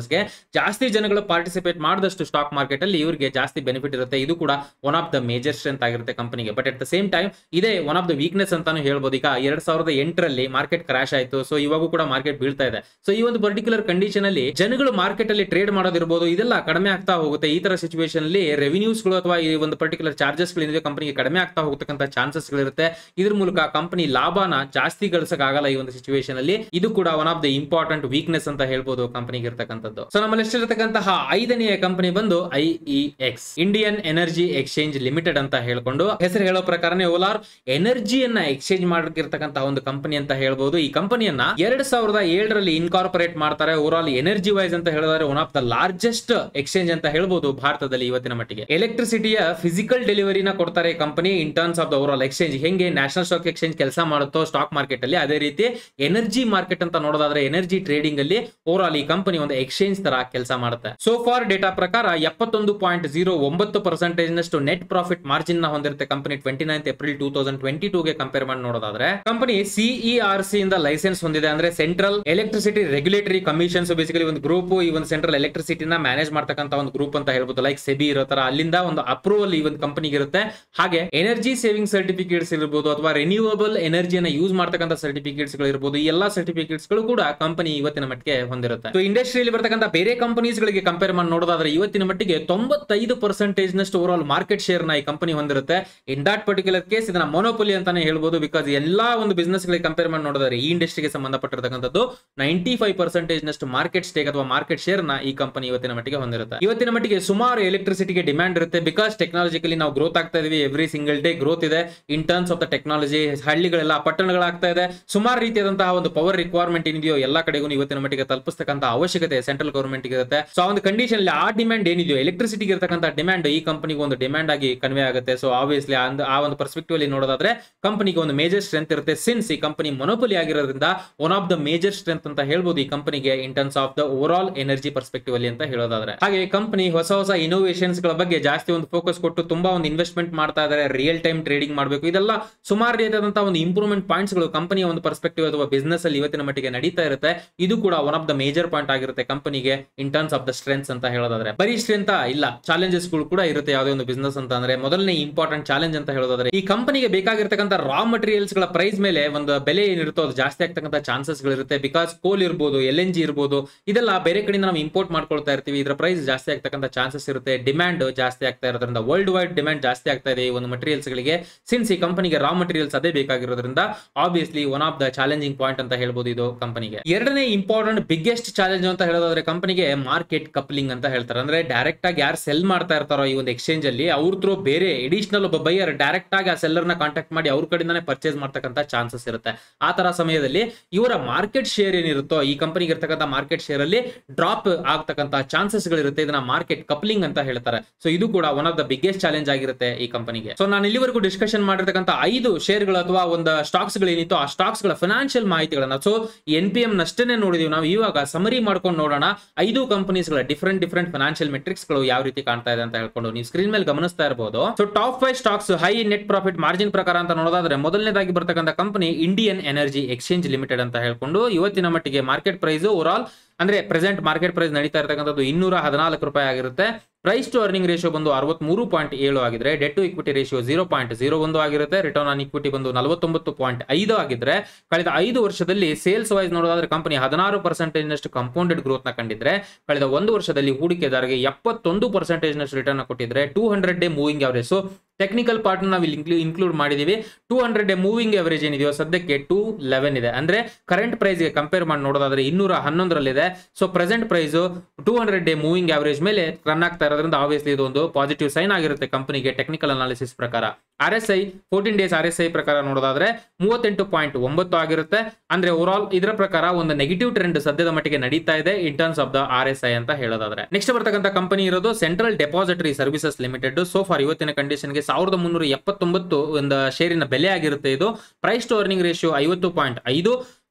ಬಿಸ್ನೆಸ್ಗೆ ಜಾಸ್ತಿ ಜನಗಳು ಪಾರ್ಟಿಸಿಪೇಟ್ ಮಾಡಿದಷ್ಟು ಸ್ಟಾಕ್ ಮಾರ್ಕೆಟ್ ಅಲ್ಲಿ ಇವರಿಗೆ ಜಾಸ್ತಿ ಬೆನಿಫಿಟ್ ಇರುತ್ತೆ ಇದು ಕೂಡ one of the major strength ಆಗಿರುತ್ತೆ ಕಂಪನಿಗೆ but at the same time ಇದೇ ಒನ್ ಆಫ್ ದ ವೀಕ್ನೆಸ್ ಅಂತಾನು ಹೇಳ್ಬೋದು ಈಗ ಎರಡ್ ಸಾವಿರದ ಎಂಟರಲ್ಲಿ ಮಾರ್ಕೆಟ್ ಕ್ರಾಶ್ ಆಯ್ತು ಸೊ ಇವಾಗೂ ಕೂಡ ಮಾರ್ಕೆಟ್ ಬೀಳ್ತಾ ಇದೆ ಸೊ ಈ ಒಂದು ಪರ್ಟಿಕ್ಯುಲರ್ ಕಂಡೀಷನ್ ಅಲ್ಲಿ ಜನಗಳು ಮಾರ್ಕೆಟ್ ಅಲ್ಲಿ ಟ್ರೇಡ್ ಮಾಡೋದಿರ್ಬೋದು ಇದೆಲ್ಲ ಕಡಿಮೆ ಆಗ್ತಾ ಹೋಗುತ್ತೆ ಈ ತರ ಸಿಚುವೇಶನ್ ಅಲ್ಲಿ ರೆವಿನ್ಯೂಸ್ ಗಳು ಅಥವಾ ಈ ಒಂದು ಪರ್ಟಿಕ್ಯುಲರ್ ಚಾರ್ಜಸ್ ಗಳಿಂದ ಕಂಪನಿಗೆ ಕಡಿಮೆ ಆಗ್ತಾ ಹೋಗ್ತಕ್ಕಂಥ ಚಾನ್ಸಸ್ ಗಳಿರುತ್ತೆ ಇದ್ರ ಮೂಲಕ ಕಂಪನಿ ಲಾಭನ ಜಾಸ್ತಿ ಗಳಿಸಕ್ ಆಗಲ್ಲ ಈ ಒಂದು ಸಿಚುವೇಶನ್ ಅಲ್ಲಿ ಇದು ಕೂಡ one of the important weakness ಅಂತ ಹೇಳ್ಬೋದು ಕಂಪನಿಗೆ ಇರ್ತಕ್ಕಂಥದ್ದು ಸೊ ನಮ್ಮಲ್ಲಿ ಎಷ್ಟಿರತಕ್ಕಂತಹ ಐದನೆಯ ಕಂಪನಿ ಬಂದು I E X Indian energy exchange limited ಅಂತ ಹೇಳ್ಕೊಂಡು ಹೆಸರು ಹೇಳೋ ಪ್ರಕಾರನೇ ಓಲಾರ್ ಎನರ್ಜಿಯನ್ನ ಎಕ್ಸ್ಚೇಂಜ್ ಮಾಡಿರ್ತಕ್ಕಂತಹ ಒಂದು ಕಂಪನಿ ಅಂತ ಹೇಳ್ಬೋದು ಈ ಕಂಪನಿಯನ್ನ ಎರಡ್ ಸಾವಿರದ ಏಳರಲ್ಲಿ ಇನ್ಕಾರ್ಪೊರೇಟ್ ಮಾಡ್ತಾರೆ ಓವರ್ ಆಲ್ ಎನರ್ಜಿ ವೈಸ್ ಅಂತ ಹೇಳಿದ್ರೆ one of the largest exchange ಅಂತ ಹೇಳ್ಬೋದು ಭಾರತದಲ್ಲಿ ಇವತ್ತಿನ ಮಟ್ಟಿಗೆ ಎಲೆಕ್ಟ್ರಿಸಿಟಿಯ ಫಿಸಿಕಲ್ ಡೆಲಿವರಿನ ಕೊಡ್ತಾರೆ company in terms of the overall exchange ಹೆಂಗೆ ನ್ಯಾಷನಲ್ ಸ್ಟಾಕ್ ಎಕ್ಸ್ಚೇಂಜ್ ಕೆಲಸ ಮಾಡುತ್ತೋ ಸ್ಟಾಕ್ ಮಾರ್ಕೆಟ್ ಅಲ್ಲಿ ಅದೇ ರೀತಿ ಎನರ್ಜಿ ಮಾರ್ಕೆಟ್ ಅಂತ ನೋಡೋದಾದ್ರೆ ಎನರ್ಜಿ ಟ್ರೇಡಿಂಗ್ ಅಲ್ಲಿ ಓವರ್ ಆಲ್ ಈ ಕಂಪನಿ ಒಂದು ಎಕ್ಸ್ಚೇಂಜ್ ತರ ಕೆಲಸ ಮಾಡುತ್ತೆ ಸೊ ಫಾರ್ ಡೇಟಾ ಪ್ರಕಾರ ಎಪ್ಪತ್ತೊಂದು ಪಾಯಿಂಟ್ ಜೀರೋ ಒಂಬತ್ತು ಪರ್ಸೆಂಟೇಜ್ ನಷ್ಟು ನೆಟ್ ಪ್ರಾಫಿಟ್ ಮಾರ್ಜಿನ್ ನ ಹೊಂದಿರುತ್ತೆ company twenty ninth April two thousand twenty two ಗೆ ಕಂಪೇರ್ ಮಾಡಿ ನೋಡೋದಾದ್ರೆ ಕಂಪನಿ ಸಿಇಆರ್ ಸಿ ಇಂದ ಲೈಸೆನ್ಸ್ ಹೊಂದಿದೆ ಅಂದ್ರೆ Central Electricity Regulatory Commissions basically ಒಂದು ಗ್ರೂಪ್ ಈ ಒಂದು ಸೆಂಟ್ರಲ್ ಎಲೆಕ್ಟ್ರಿಸಿಟಿನ ಮ್ಯಾನೇಜ್ ಮಾಡ್ತಕ್ಕಂತ ಒಂದು ಗ್ರೂಪ್ ಅಂತ ಹೇಳ್ಬೋದು ಲೈಕ್ ಸೆಬಿ ಇರೋ ತರ ಅಲ್ಲಿಂದ ಒಂದು ಅಪ್ರೂವಲ್ ಈ ಒಂದು ಕಂಪನಿಗೆ ಇರುತ್ತೆ ಹಾಗೆ ಎನರ್ಜಿ ಸೇವಿಂಗ್ ಸರ್ಟಿಫಿಕೇಟ್ಸ್ ಇರ್ಬೋದು ಅಥವಾ ರಿನ್ಯೂವಬಲ್ ಎನರ್ಜಿಯನ್ನ ಯೂಸ್ ಮಾಡ್ತಕ್ಕಂಥ ಸರ್ಟಿಫಿಕೇಟ್ಸ್ ಗಳು ಇರ್ಬೋದು ಈ ಎಲ್ಲಾ ಸರ್ಟಿಫಿಕೇಟ್ಸ್ ಗಳು ಕೂಡ ಕಂಪನಿ ಇವತ್ತಿನ ಮಟ್ಟಿಗೆ ಹೊಂದಿರುತ್ತೆ ಸೊ ಇಂಡಸ್ಟ್ರಿಯಲ್ಲಿ ಬರ್ತಕ್ಕಂಥ ಬೇರೆ ಕಂಪನೀಸ್ ಗಳಿಗೆ ಕಂಪೇರ್ ಮಾಡಿ ನೋಡೋದಾದ್ರೆ ಇವತ್ತಿನ ಮಟ್ಟಿಗೆ ತೊಂಬತ್ತೈದು ಪರ್ಸೆಂಟೇಜ್ ನಷ್ಟು ಓವರ್ ಆಲ್ ಮಾರ್ಕೆಟ್ ಶೇರ್ ನ ಈ ಕಂಪನಿ ಹೊಂದಿರುತ್ತೆ ಇನ್ ದಟ್ ಪರ್ಟಿಕ್ಯುಲರ್ ಕೇಸ್ ಇದನ್ನ ಮೊನೋಪೊಲಿ ಅಂತಾನೆ ಹೇಳ್ಬೋದು ಬಿಕಾಸ್ ಎಲ್ಲಾ ಒಂದು ಬಿಸ್ನೆಸ್ ಗಳಿಗೆ ಕಂಪೇರ್ ಮಾಡಿ ನೋಡಿದ್ರೆ ಈ ಇಂಡಸ್ಟ್ರಿಗೆ ಸಂಬಂಧಪಟ್ಟಿರ್ತಕ್ಕಂಥದ್ದು ನೈಂಟಿ ಫೈವ್ ಪರ್ಸೆಂಟೇಜ್ ನಷ್ಟು ಮಾರ್ಕೆಟ್ ಸ್ಟೇಕ್ ಅಥವಾ ಮಾರ್ಕೆಟ್ ಶೇರ್ ನ ಈ ಕಂಪನಿ ಇವತ್ತಿನ ಮಟ್ಟಿಗೆ ಹೊಂದಿರುತ್ತೆ ಇವತ್ತಿನ ಮಟ್ಟಿಗೆ ಸುಮಾರು ಎಲೆಕ್ಟ್ರಿಸಿಟಿಗೆ ಡಿಮ್ಯಾಂಡ್ ಇರುತ್ತೆ ಬಿಕಾಸ್ ಟೆಕ್ನಾಲಜಿಕಲಿ ನಾವು ಗ್ರೋತ್ ಆಗ್ತಾ ಇದೀವಿ ಎವ್ರಿ ಸಿಂಗಲ್ ಡೇ ಗ್ರೋತ್ ಇದೆ in terms of the technology ಹಳ್ಳಿಗಳೆಲ್ಲ ಪಟ್ಟಣಗಳಾಗ್ತಾ ಇದೆ ಸುಮಾರು ರೀತಿಯಾದಂತಹ ಒಂದು ಪವರ್ ರಿಕ್ವೈರ್ಮೆಂಟ್ ಏನಿದೆಯೋ ಎಲ್ಲ ಕಡೆಗೂ ಇವತ್ತಿನ ಮಟ್ಟಿಗೆ ತಲುಪಿಸ್ತಕ್ಕಂಥ ಅವಶ್ಯಕತೆ ಸೆಂಟ್ರಲ್ ಗವರ್ಮೆಂಟ್ ಇರುತ್ತೆ ಸೊ ಆ ಒಂದು ಕಂಡೀಷನ್ ಅಲ್ಲಿ ಆ ಡಿಮ್ಯಾಂಡ್ ಏನಿದೆಯೋ ಎಲೆಕ್ಟ್ರಿಸಿಟಿಗೆ ಇರತಕ್ಕಂಥ ಡಿಮ್ಯಾಂಡ್ ಈ ಕಂಪನಿಗೆ ಒಂದು ಡಿಮ್ಯಾಂಡ್ ಆಗಿ ಕನ್ವೆ ಆಗುತ್ತೆ ಸೊ ಆಬ್ವಿಯಸ್ಲಿ ಆ ಒಂದು ಪರ್ಸ್ಪೆಕ್ಟಿವ್ ಅಲ್ಲಿ ನೋಡೋದಾದ್ರೆ ಕಂಪನಿಗೆ ಒಂದು ಮೇಜರ್ ಸ್ಟ್ರೆಂತ್ ಇರುತ್ತೆ ಸಿನ್ಸ್ ಈ ಕಂಪನಿ ಮೊನೋಪಲಿ ಆಗಿರೋದ್ರಿಂದ one of the major strength ಅಂತ ಹೇಳ್ಬೋದು ಈ ಕಂಪನಿಗೆ in terms of the overall energy perspective ಅಲ್ಲಿ ಅಂತ ಹೇಳೋದಾದ್ರೆ ಹಾಗೆ ಕಂಪನಿ ಹೊಸ ಹೊಸ ಇನೋವೇಷನ್ಸ್ ಗಳ ಬಗ್ಗೆ ಜಾಸ್ತಿ ಒಂದು ಫೋಕಸ್ ಕೊಟ್ಟು ತುಂಬಾ ಒಂದು ಇನ್ವೆಸ್ಟ್ಮೆಂಟ್ ಮಾಡ್ತಾ ಇದ್ದಾರೆ ರಿಯಲ್ ಟೈಮ್ ಟ್ರೇಡಿಂಗ್ ಮಾಡಬೇಕು ಇದೆಲ್ಲ ಸುಮಾರು ರೀತಿಯಾದಂತಹ ಒಂದು ಇಂಪ್ರೂವ್ಮೆಂಟ್ ಪಾಯಿಂಟ್ಸ್ ಗಳು ಕಂಪನಿಯ ಒಂದು ಪರ್ಸ್ಪೆಕ್ಟಿವ್ ಅಥವಾ ಬಿಸ್ನೆಸ್ ಅಲ್ಲಿ ಇವತ್ತಿನ ಮಟ್ಟಿಗೆ ನಡೀತಾ ಇರುತ್ತೆ ಇದು ಕೂಡ one of the major point ಆಗಿರುತ್ತೆ ಕಂಪನಿಗೆ in terms of the strengths ಅಂತ ಹೇಳೋದಾದ್ರೆ ಬರೀ ಸ್ಟ್ರೆಂತ್ ಇಲ್ಲ ಚಾಲೆಂಜಸ್ ಗಳು ಕೂಡ ಇರುತ್ತೆ ಯಾವುದೇ ಒಂದು ಬಿಸ್ನೆಸ್ ಅಂತ ಅಂದ್ರೆ ಮೊದಲನೇ ಇಂಪಾರ್ಟೆಂಟ್ ಚಾಲೆಂಜ್ ಅಂತ ಹೇಳೋದಾದ್ರೆ ಈ ಕಂಪನಿಗೆ ಬೇಕಾಗಿರ್ತಕ್ಕಂಥ ರಾ ಮಟೀರಿಯಲ್ಸ್ ಗಳ ಪ್ರೈಸ್ ಮೇಲೆ ಒಂದು ಬೆಲೆ ಏನಿರುತ್ತೋ ಅದು ಜಾಸ್ತಿ ಆಗ್ತಕ್ಕಂಥ ಚಾನ್ಸಸ್ ಗಳಿರುತ್ತೆ ಬಿಕಾಸ್ ಕೋಲ್ ಇರ್ಬೋದು ಎಲ್ ಎನ್ ಜಿ ಇರ್ಬೋದು ಇದೆಲ್ಲ ಬೇರೆ ಕಡೆಯಿಂದ ನಾವು ಇಂಪೋರ್ಟ್ ಮಾಡ್ಕೊಳ್ತಾ ಇರ್ತೀವಿ ಇದರ ಪ್ರೈಸ್ ಜಾಸ್ತಿ ಆಗ್ತಕ್ಕಂಥ ಚಾನ್ಸಸ್ ಇರುತ್ತೆ ಡಿಮ್ಯಾಂಡ್ ಜಾಸ್ತಿ ಆಗ್ತಾ ಇರೋದ್ರಿಂದ ವರ್ಲ್ಡ್ ವೈಡ್ ಡಿಮ್ಯಾಂಡ್ ಜಾಸ್ತಿ ಆಗ್ತಾ ಇದೆ ಈ ಒಂದು ಮಟೀರಿಯಲ್ಸ್ ಗಳಿಗೆ ಸಿನ್ಸ್ ಈ ಕಂಪನಿಗೆ ರಾ ಮಟೀರಿಯಲ್ಸ್ ಅದೇ ಬೇಕಾಗಿರೋದ್ರಿಂದ obviously one of the challenging point ಅಂತ ಹೇಳ್ಬೋದು ಇದು ಕಂಪನಿಗೆ ಎರಡನೇ ಇಂಪಾರ್ಟೆಂಟ್ ಬಿಗ್ಗೆಸ್ಟ್ ಚಾಲೆಂಜ್ ಅಂತ ಹೇಳೋದಾದ್ರೆ ಕಂಪನಿಗೆ ಮಾರ್ಕೆಟ್ ಕಪ್ಲಿಂಗ್ ಅಂತ ಹೇಳ್ತಾರೆ ಅಂದ್ರೆ ಡೈರೆಕ್ಟ್ ಆಗಿ ಯಾರು ಸೆಲ್ ಮಾಡ್ತಾ ಇರ್ತಾರೋ ಈ ಒಂದು ಎಕ್ಸ್ಚೇಂಜ್ ಅಲ್ಲಿ ಅವ್ರ ಥ್ರೂ ಬೇರೆ ಎಡಿಷನಲ್ ಒಬ್ಬ ಬೈಯರ್ ಡೈರೆಕ್ಟ್ ಆಗಿ ಆ ಸೆಲ್ಲರ್ ನ ಕಾಂಟ್ಯಾಕ್ಟ್ ಮಾಡಿ ಅವ್ರ ಕಡೆಯಿಂದಾನೆ ಪರ್ಚೇಸ್ ಮಾಡ್ತಕ್ಕಂಥ ಚಾನ್ಸಸ್ ಇರುತ್ತೆ ಆ ತರ ಸಮಯದಲ್ಲಿ ಇವರ ಮಾರ್ಕೆಟ್ ಶೇರ್ ಏನಿರುತ್ತೋ ಈ ಕಂಪನಿಗೆ ಇರ್ತಕ್ಕಂಥ ಮಾರ್ಕೆಟ್ ಶೇರ್ ಅಲ್ಲಿ ಡ್ರಾಪ್ ಆಗ್ತಕ್ಕಂಥ ಚಾನ್ಸಸ್ ಗಳಿರುತ್ತೆ ಇದನ್ನ ಮಾರ್ಕೆಟ್ ಕಪ್ಲಿಂಗ್ ಅಂತ ಹೇಳ್ತಾರೆ ಸೊ ಇದು ಕೂಡ one of the biggest challenge ಆಗಿರುತ್ತೆ ಈ ಕಂಪನಿಗೆ ಸೊ ನಾನು ಇಲ್ಲಿವರೆಗೂ ಡಿಸ್ಕಷನ್ ಮಾಡಿರ್ತಕ್ಕಂಥ ಐದು ಶೇರ್ಗಳು ಅಥವಾ ಒಂದು ಸ್ಟಾಕ್ಸ್ ಗಳೇನಿತ್ತು ಆ ಸ್ಟಾಕ್ಸ್ ಗಳ ಫಿನಾನ್ಷಿಯಲ್ ಮಾಹಿತಿಗಳನ್ನ ಸೊ ಎನ್ ಪಿ ಎಂ ನಷ್ಟೇ ನೋಡಿದೀವಿ ನಾವು ಇವಾಗ ಸಮರಿ ಮಾಡ್ಕೊಂಡು ನೋಡೋಣ ಐದು ಕಂಪನೀಸ್ ಗಳ ಡಿಫ್ರೆಂಟ್ ಡಿಫ್ರೆಂಟ್ ಫಿನಾನ್ಷಿಯಲ್ ಮೆಟ್ರಿಕ್ಸ್ ಗಳು ಯಾವ ರೀತಿ ಕಾಣ್ತಾ ಇದೆ ಅಂತ ಹೇಳ್ಕೊಂಡು ನೀವು ಸ್ಕ್ರೀನ್ ಮೇಲೆ ಗಮನಿಸ್ತಾ ಇರಬಹುದು so top five stocks high net profit margin ಪ್ರಕಾರ ಅಂತ ನೋಡೋದಾದ್ರೆ ಮೊದಲನೇದಾಗಿ ಬರ್ತಕ್ಕಂಥ company Indian energy exchange limited ಅಂತ ಹೇಳ್ಕೊಂಡು ಇವತ್ತಿನ ಮಟ್ಟಿಗೆ ಮಾರ್ಕೆಟ್ ಪ್ರೈಸ್ ಓವರ್ ಆಲ್ ಅಂದ್ರೆ ಪ್ರೆಸೆಂಟ್ ಮಾರ್ಕೆಟ್ ಪ್ರೈಸ್ ನಡೀತಾ ಇರತಕ್ಕಂಥದ್ದು ಇನ್ನೂರ ಹದಿನಾಲ್ಕು ರೂಪಾಯಿ ಆಗಿರುತ್ತೆ ಪ್ರೈಸ್ ಟು ಅರ್ನಿಂಗ್ ರೇಷಿಯೋ ಬಂದು ಅರವತ್ಮೂರು ಪಾಯಿಂಟ್ ಏಳು ಆಗಿದ್ರೆ debt to equity ratio zero point zero ಒಂದು ಆಗಿರುತ್ತೆ ರಿಟರ್ನ್ ಆನ್ ಇಕ್ವಿಟಿ ಬಂದು ನಲವತ್ತೊಂಬತ್ತು ಪಾಯಿಂಟ್ ಐದು ಆಗಿದ್ರೆ ಕಳೆದ ಐದು ವರ್ಷದಲ್ಲಿ ಸೇಲ್ಸ್ ವೈಸ್ ನೋಡೋದಾದ್ರೆ ಕಂಪನಿ ಹದಿನಾರು ಪರ್ಸೆಂಟೇಜ್ ನಷ್ಟು ಕಂಪೌಂಡೆಡ್ ಗ್ರೋತ್ ನ ಕಂಡಿದ್ರೆ ಕಳೆದ ಒಂದು ವರ್ಷದಲ್ಲಿ ಹೂಡಿಕೆದಾರರಿಗೆ ಎಪ್ಪತ್ತೊಂದು ಪರ್ಸೆಂಟೇಜ್ ನಷ್ಟು ರಿಟರ್ನ್ ಕೊಟ್ಟಿದ್ರೆ two hundred day moving average so technical part ನಾವು ಇಲ್ಲಿ ಇನ್ಕ್ಲೂಡ್ ಮಾಡಿದೀವಿ two hundred day moving average ಏನಿದೆಯೋ ಸದ್ಯಕ್ಕೆ ಟೂ ಲೆವೆನ್ ಇದೆ ಅಂದ್ರೆ ಕರೆಂಟ್ ಪ್ರೈಸ್ ಗೆ ಕಂಪೇರ್ ಮಾಡಿ ನೋಡೋದಾದ್ರೆ ಇನ್ನೂರ ಹನ್ನೊಂದರಲ್ಲಿದೆ so present price two hundred day moving average ಮೇಲೆ ರನ್ ಆಗ್ತಾ ಇರೋದ್ರಿಂದ ಆಬ್ವಿಯಸ್ಲಿ ಇದು ಒಂದು ಪಾಸಿಟಿವ್ ಸೈನ್ ಆಗಿರುತ್ತೆ ಕಂಪನಿಗೆ ಟೆಕ್ನಿಕಲ್ ಅನಾಲಿಸಿಸ್ ಪ್ರಕಾರ R S I fourteen days R S I ಪ್ರಕಾರ ನೋಡೋದಾದ್ರೆ ಮೂವತ್ತೆಂಟು ಪಾಯಿಂಟ್ ಒಂಬತ್ತು ಆಗಿರುತ್ತೆ ಅಂದ್ರೆ ಓವರ್ ಆಲ್ ಇದರ ಪ್ರಕಾರ ಒಂದು ನೆಗೆಟಿವ್ ಟ್ರೆಂಡ್ ಸದ್ಯದ ಮಟ್ಟಿಗೆ ನಡೀತಾ ಇದೆ in terms of the R S I ಅಂತ ಹೇಳೋದಾದ್ರೆ ನೆಕ್ಸ್ಟ್ ಬರ್ತಕ್ಕಂಥ ಕಂಪನಿ ಇರೋದು central depository services limited so for ಇವತ್ತಿನ ಕಂಡೀಷನ್ಗೆ ಸಾವಿರದ ಮುನ್ನೂರ ಎಪ್ಪತ್ತೊಂಬತ್ತು ಒಂದು ಶೇರಿನ ಬೆಲೆ ಆಗಿರುತ್ತೆ ಇದು ಪ್ರೈಸ್ ಟು ಅರ್ನಿಂಗ್ ರೇಷಿಯೋ ಐವತ್ತು ಪಾಯಿಂಟ್ ಐದು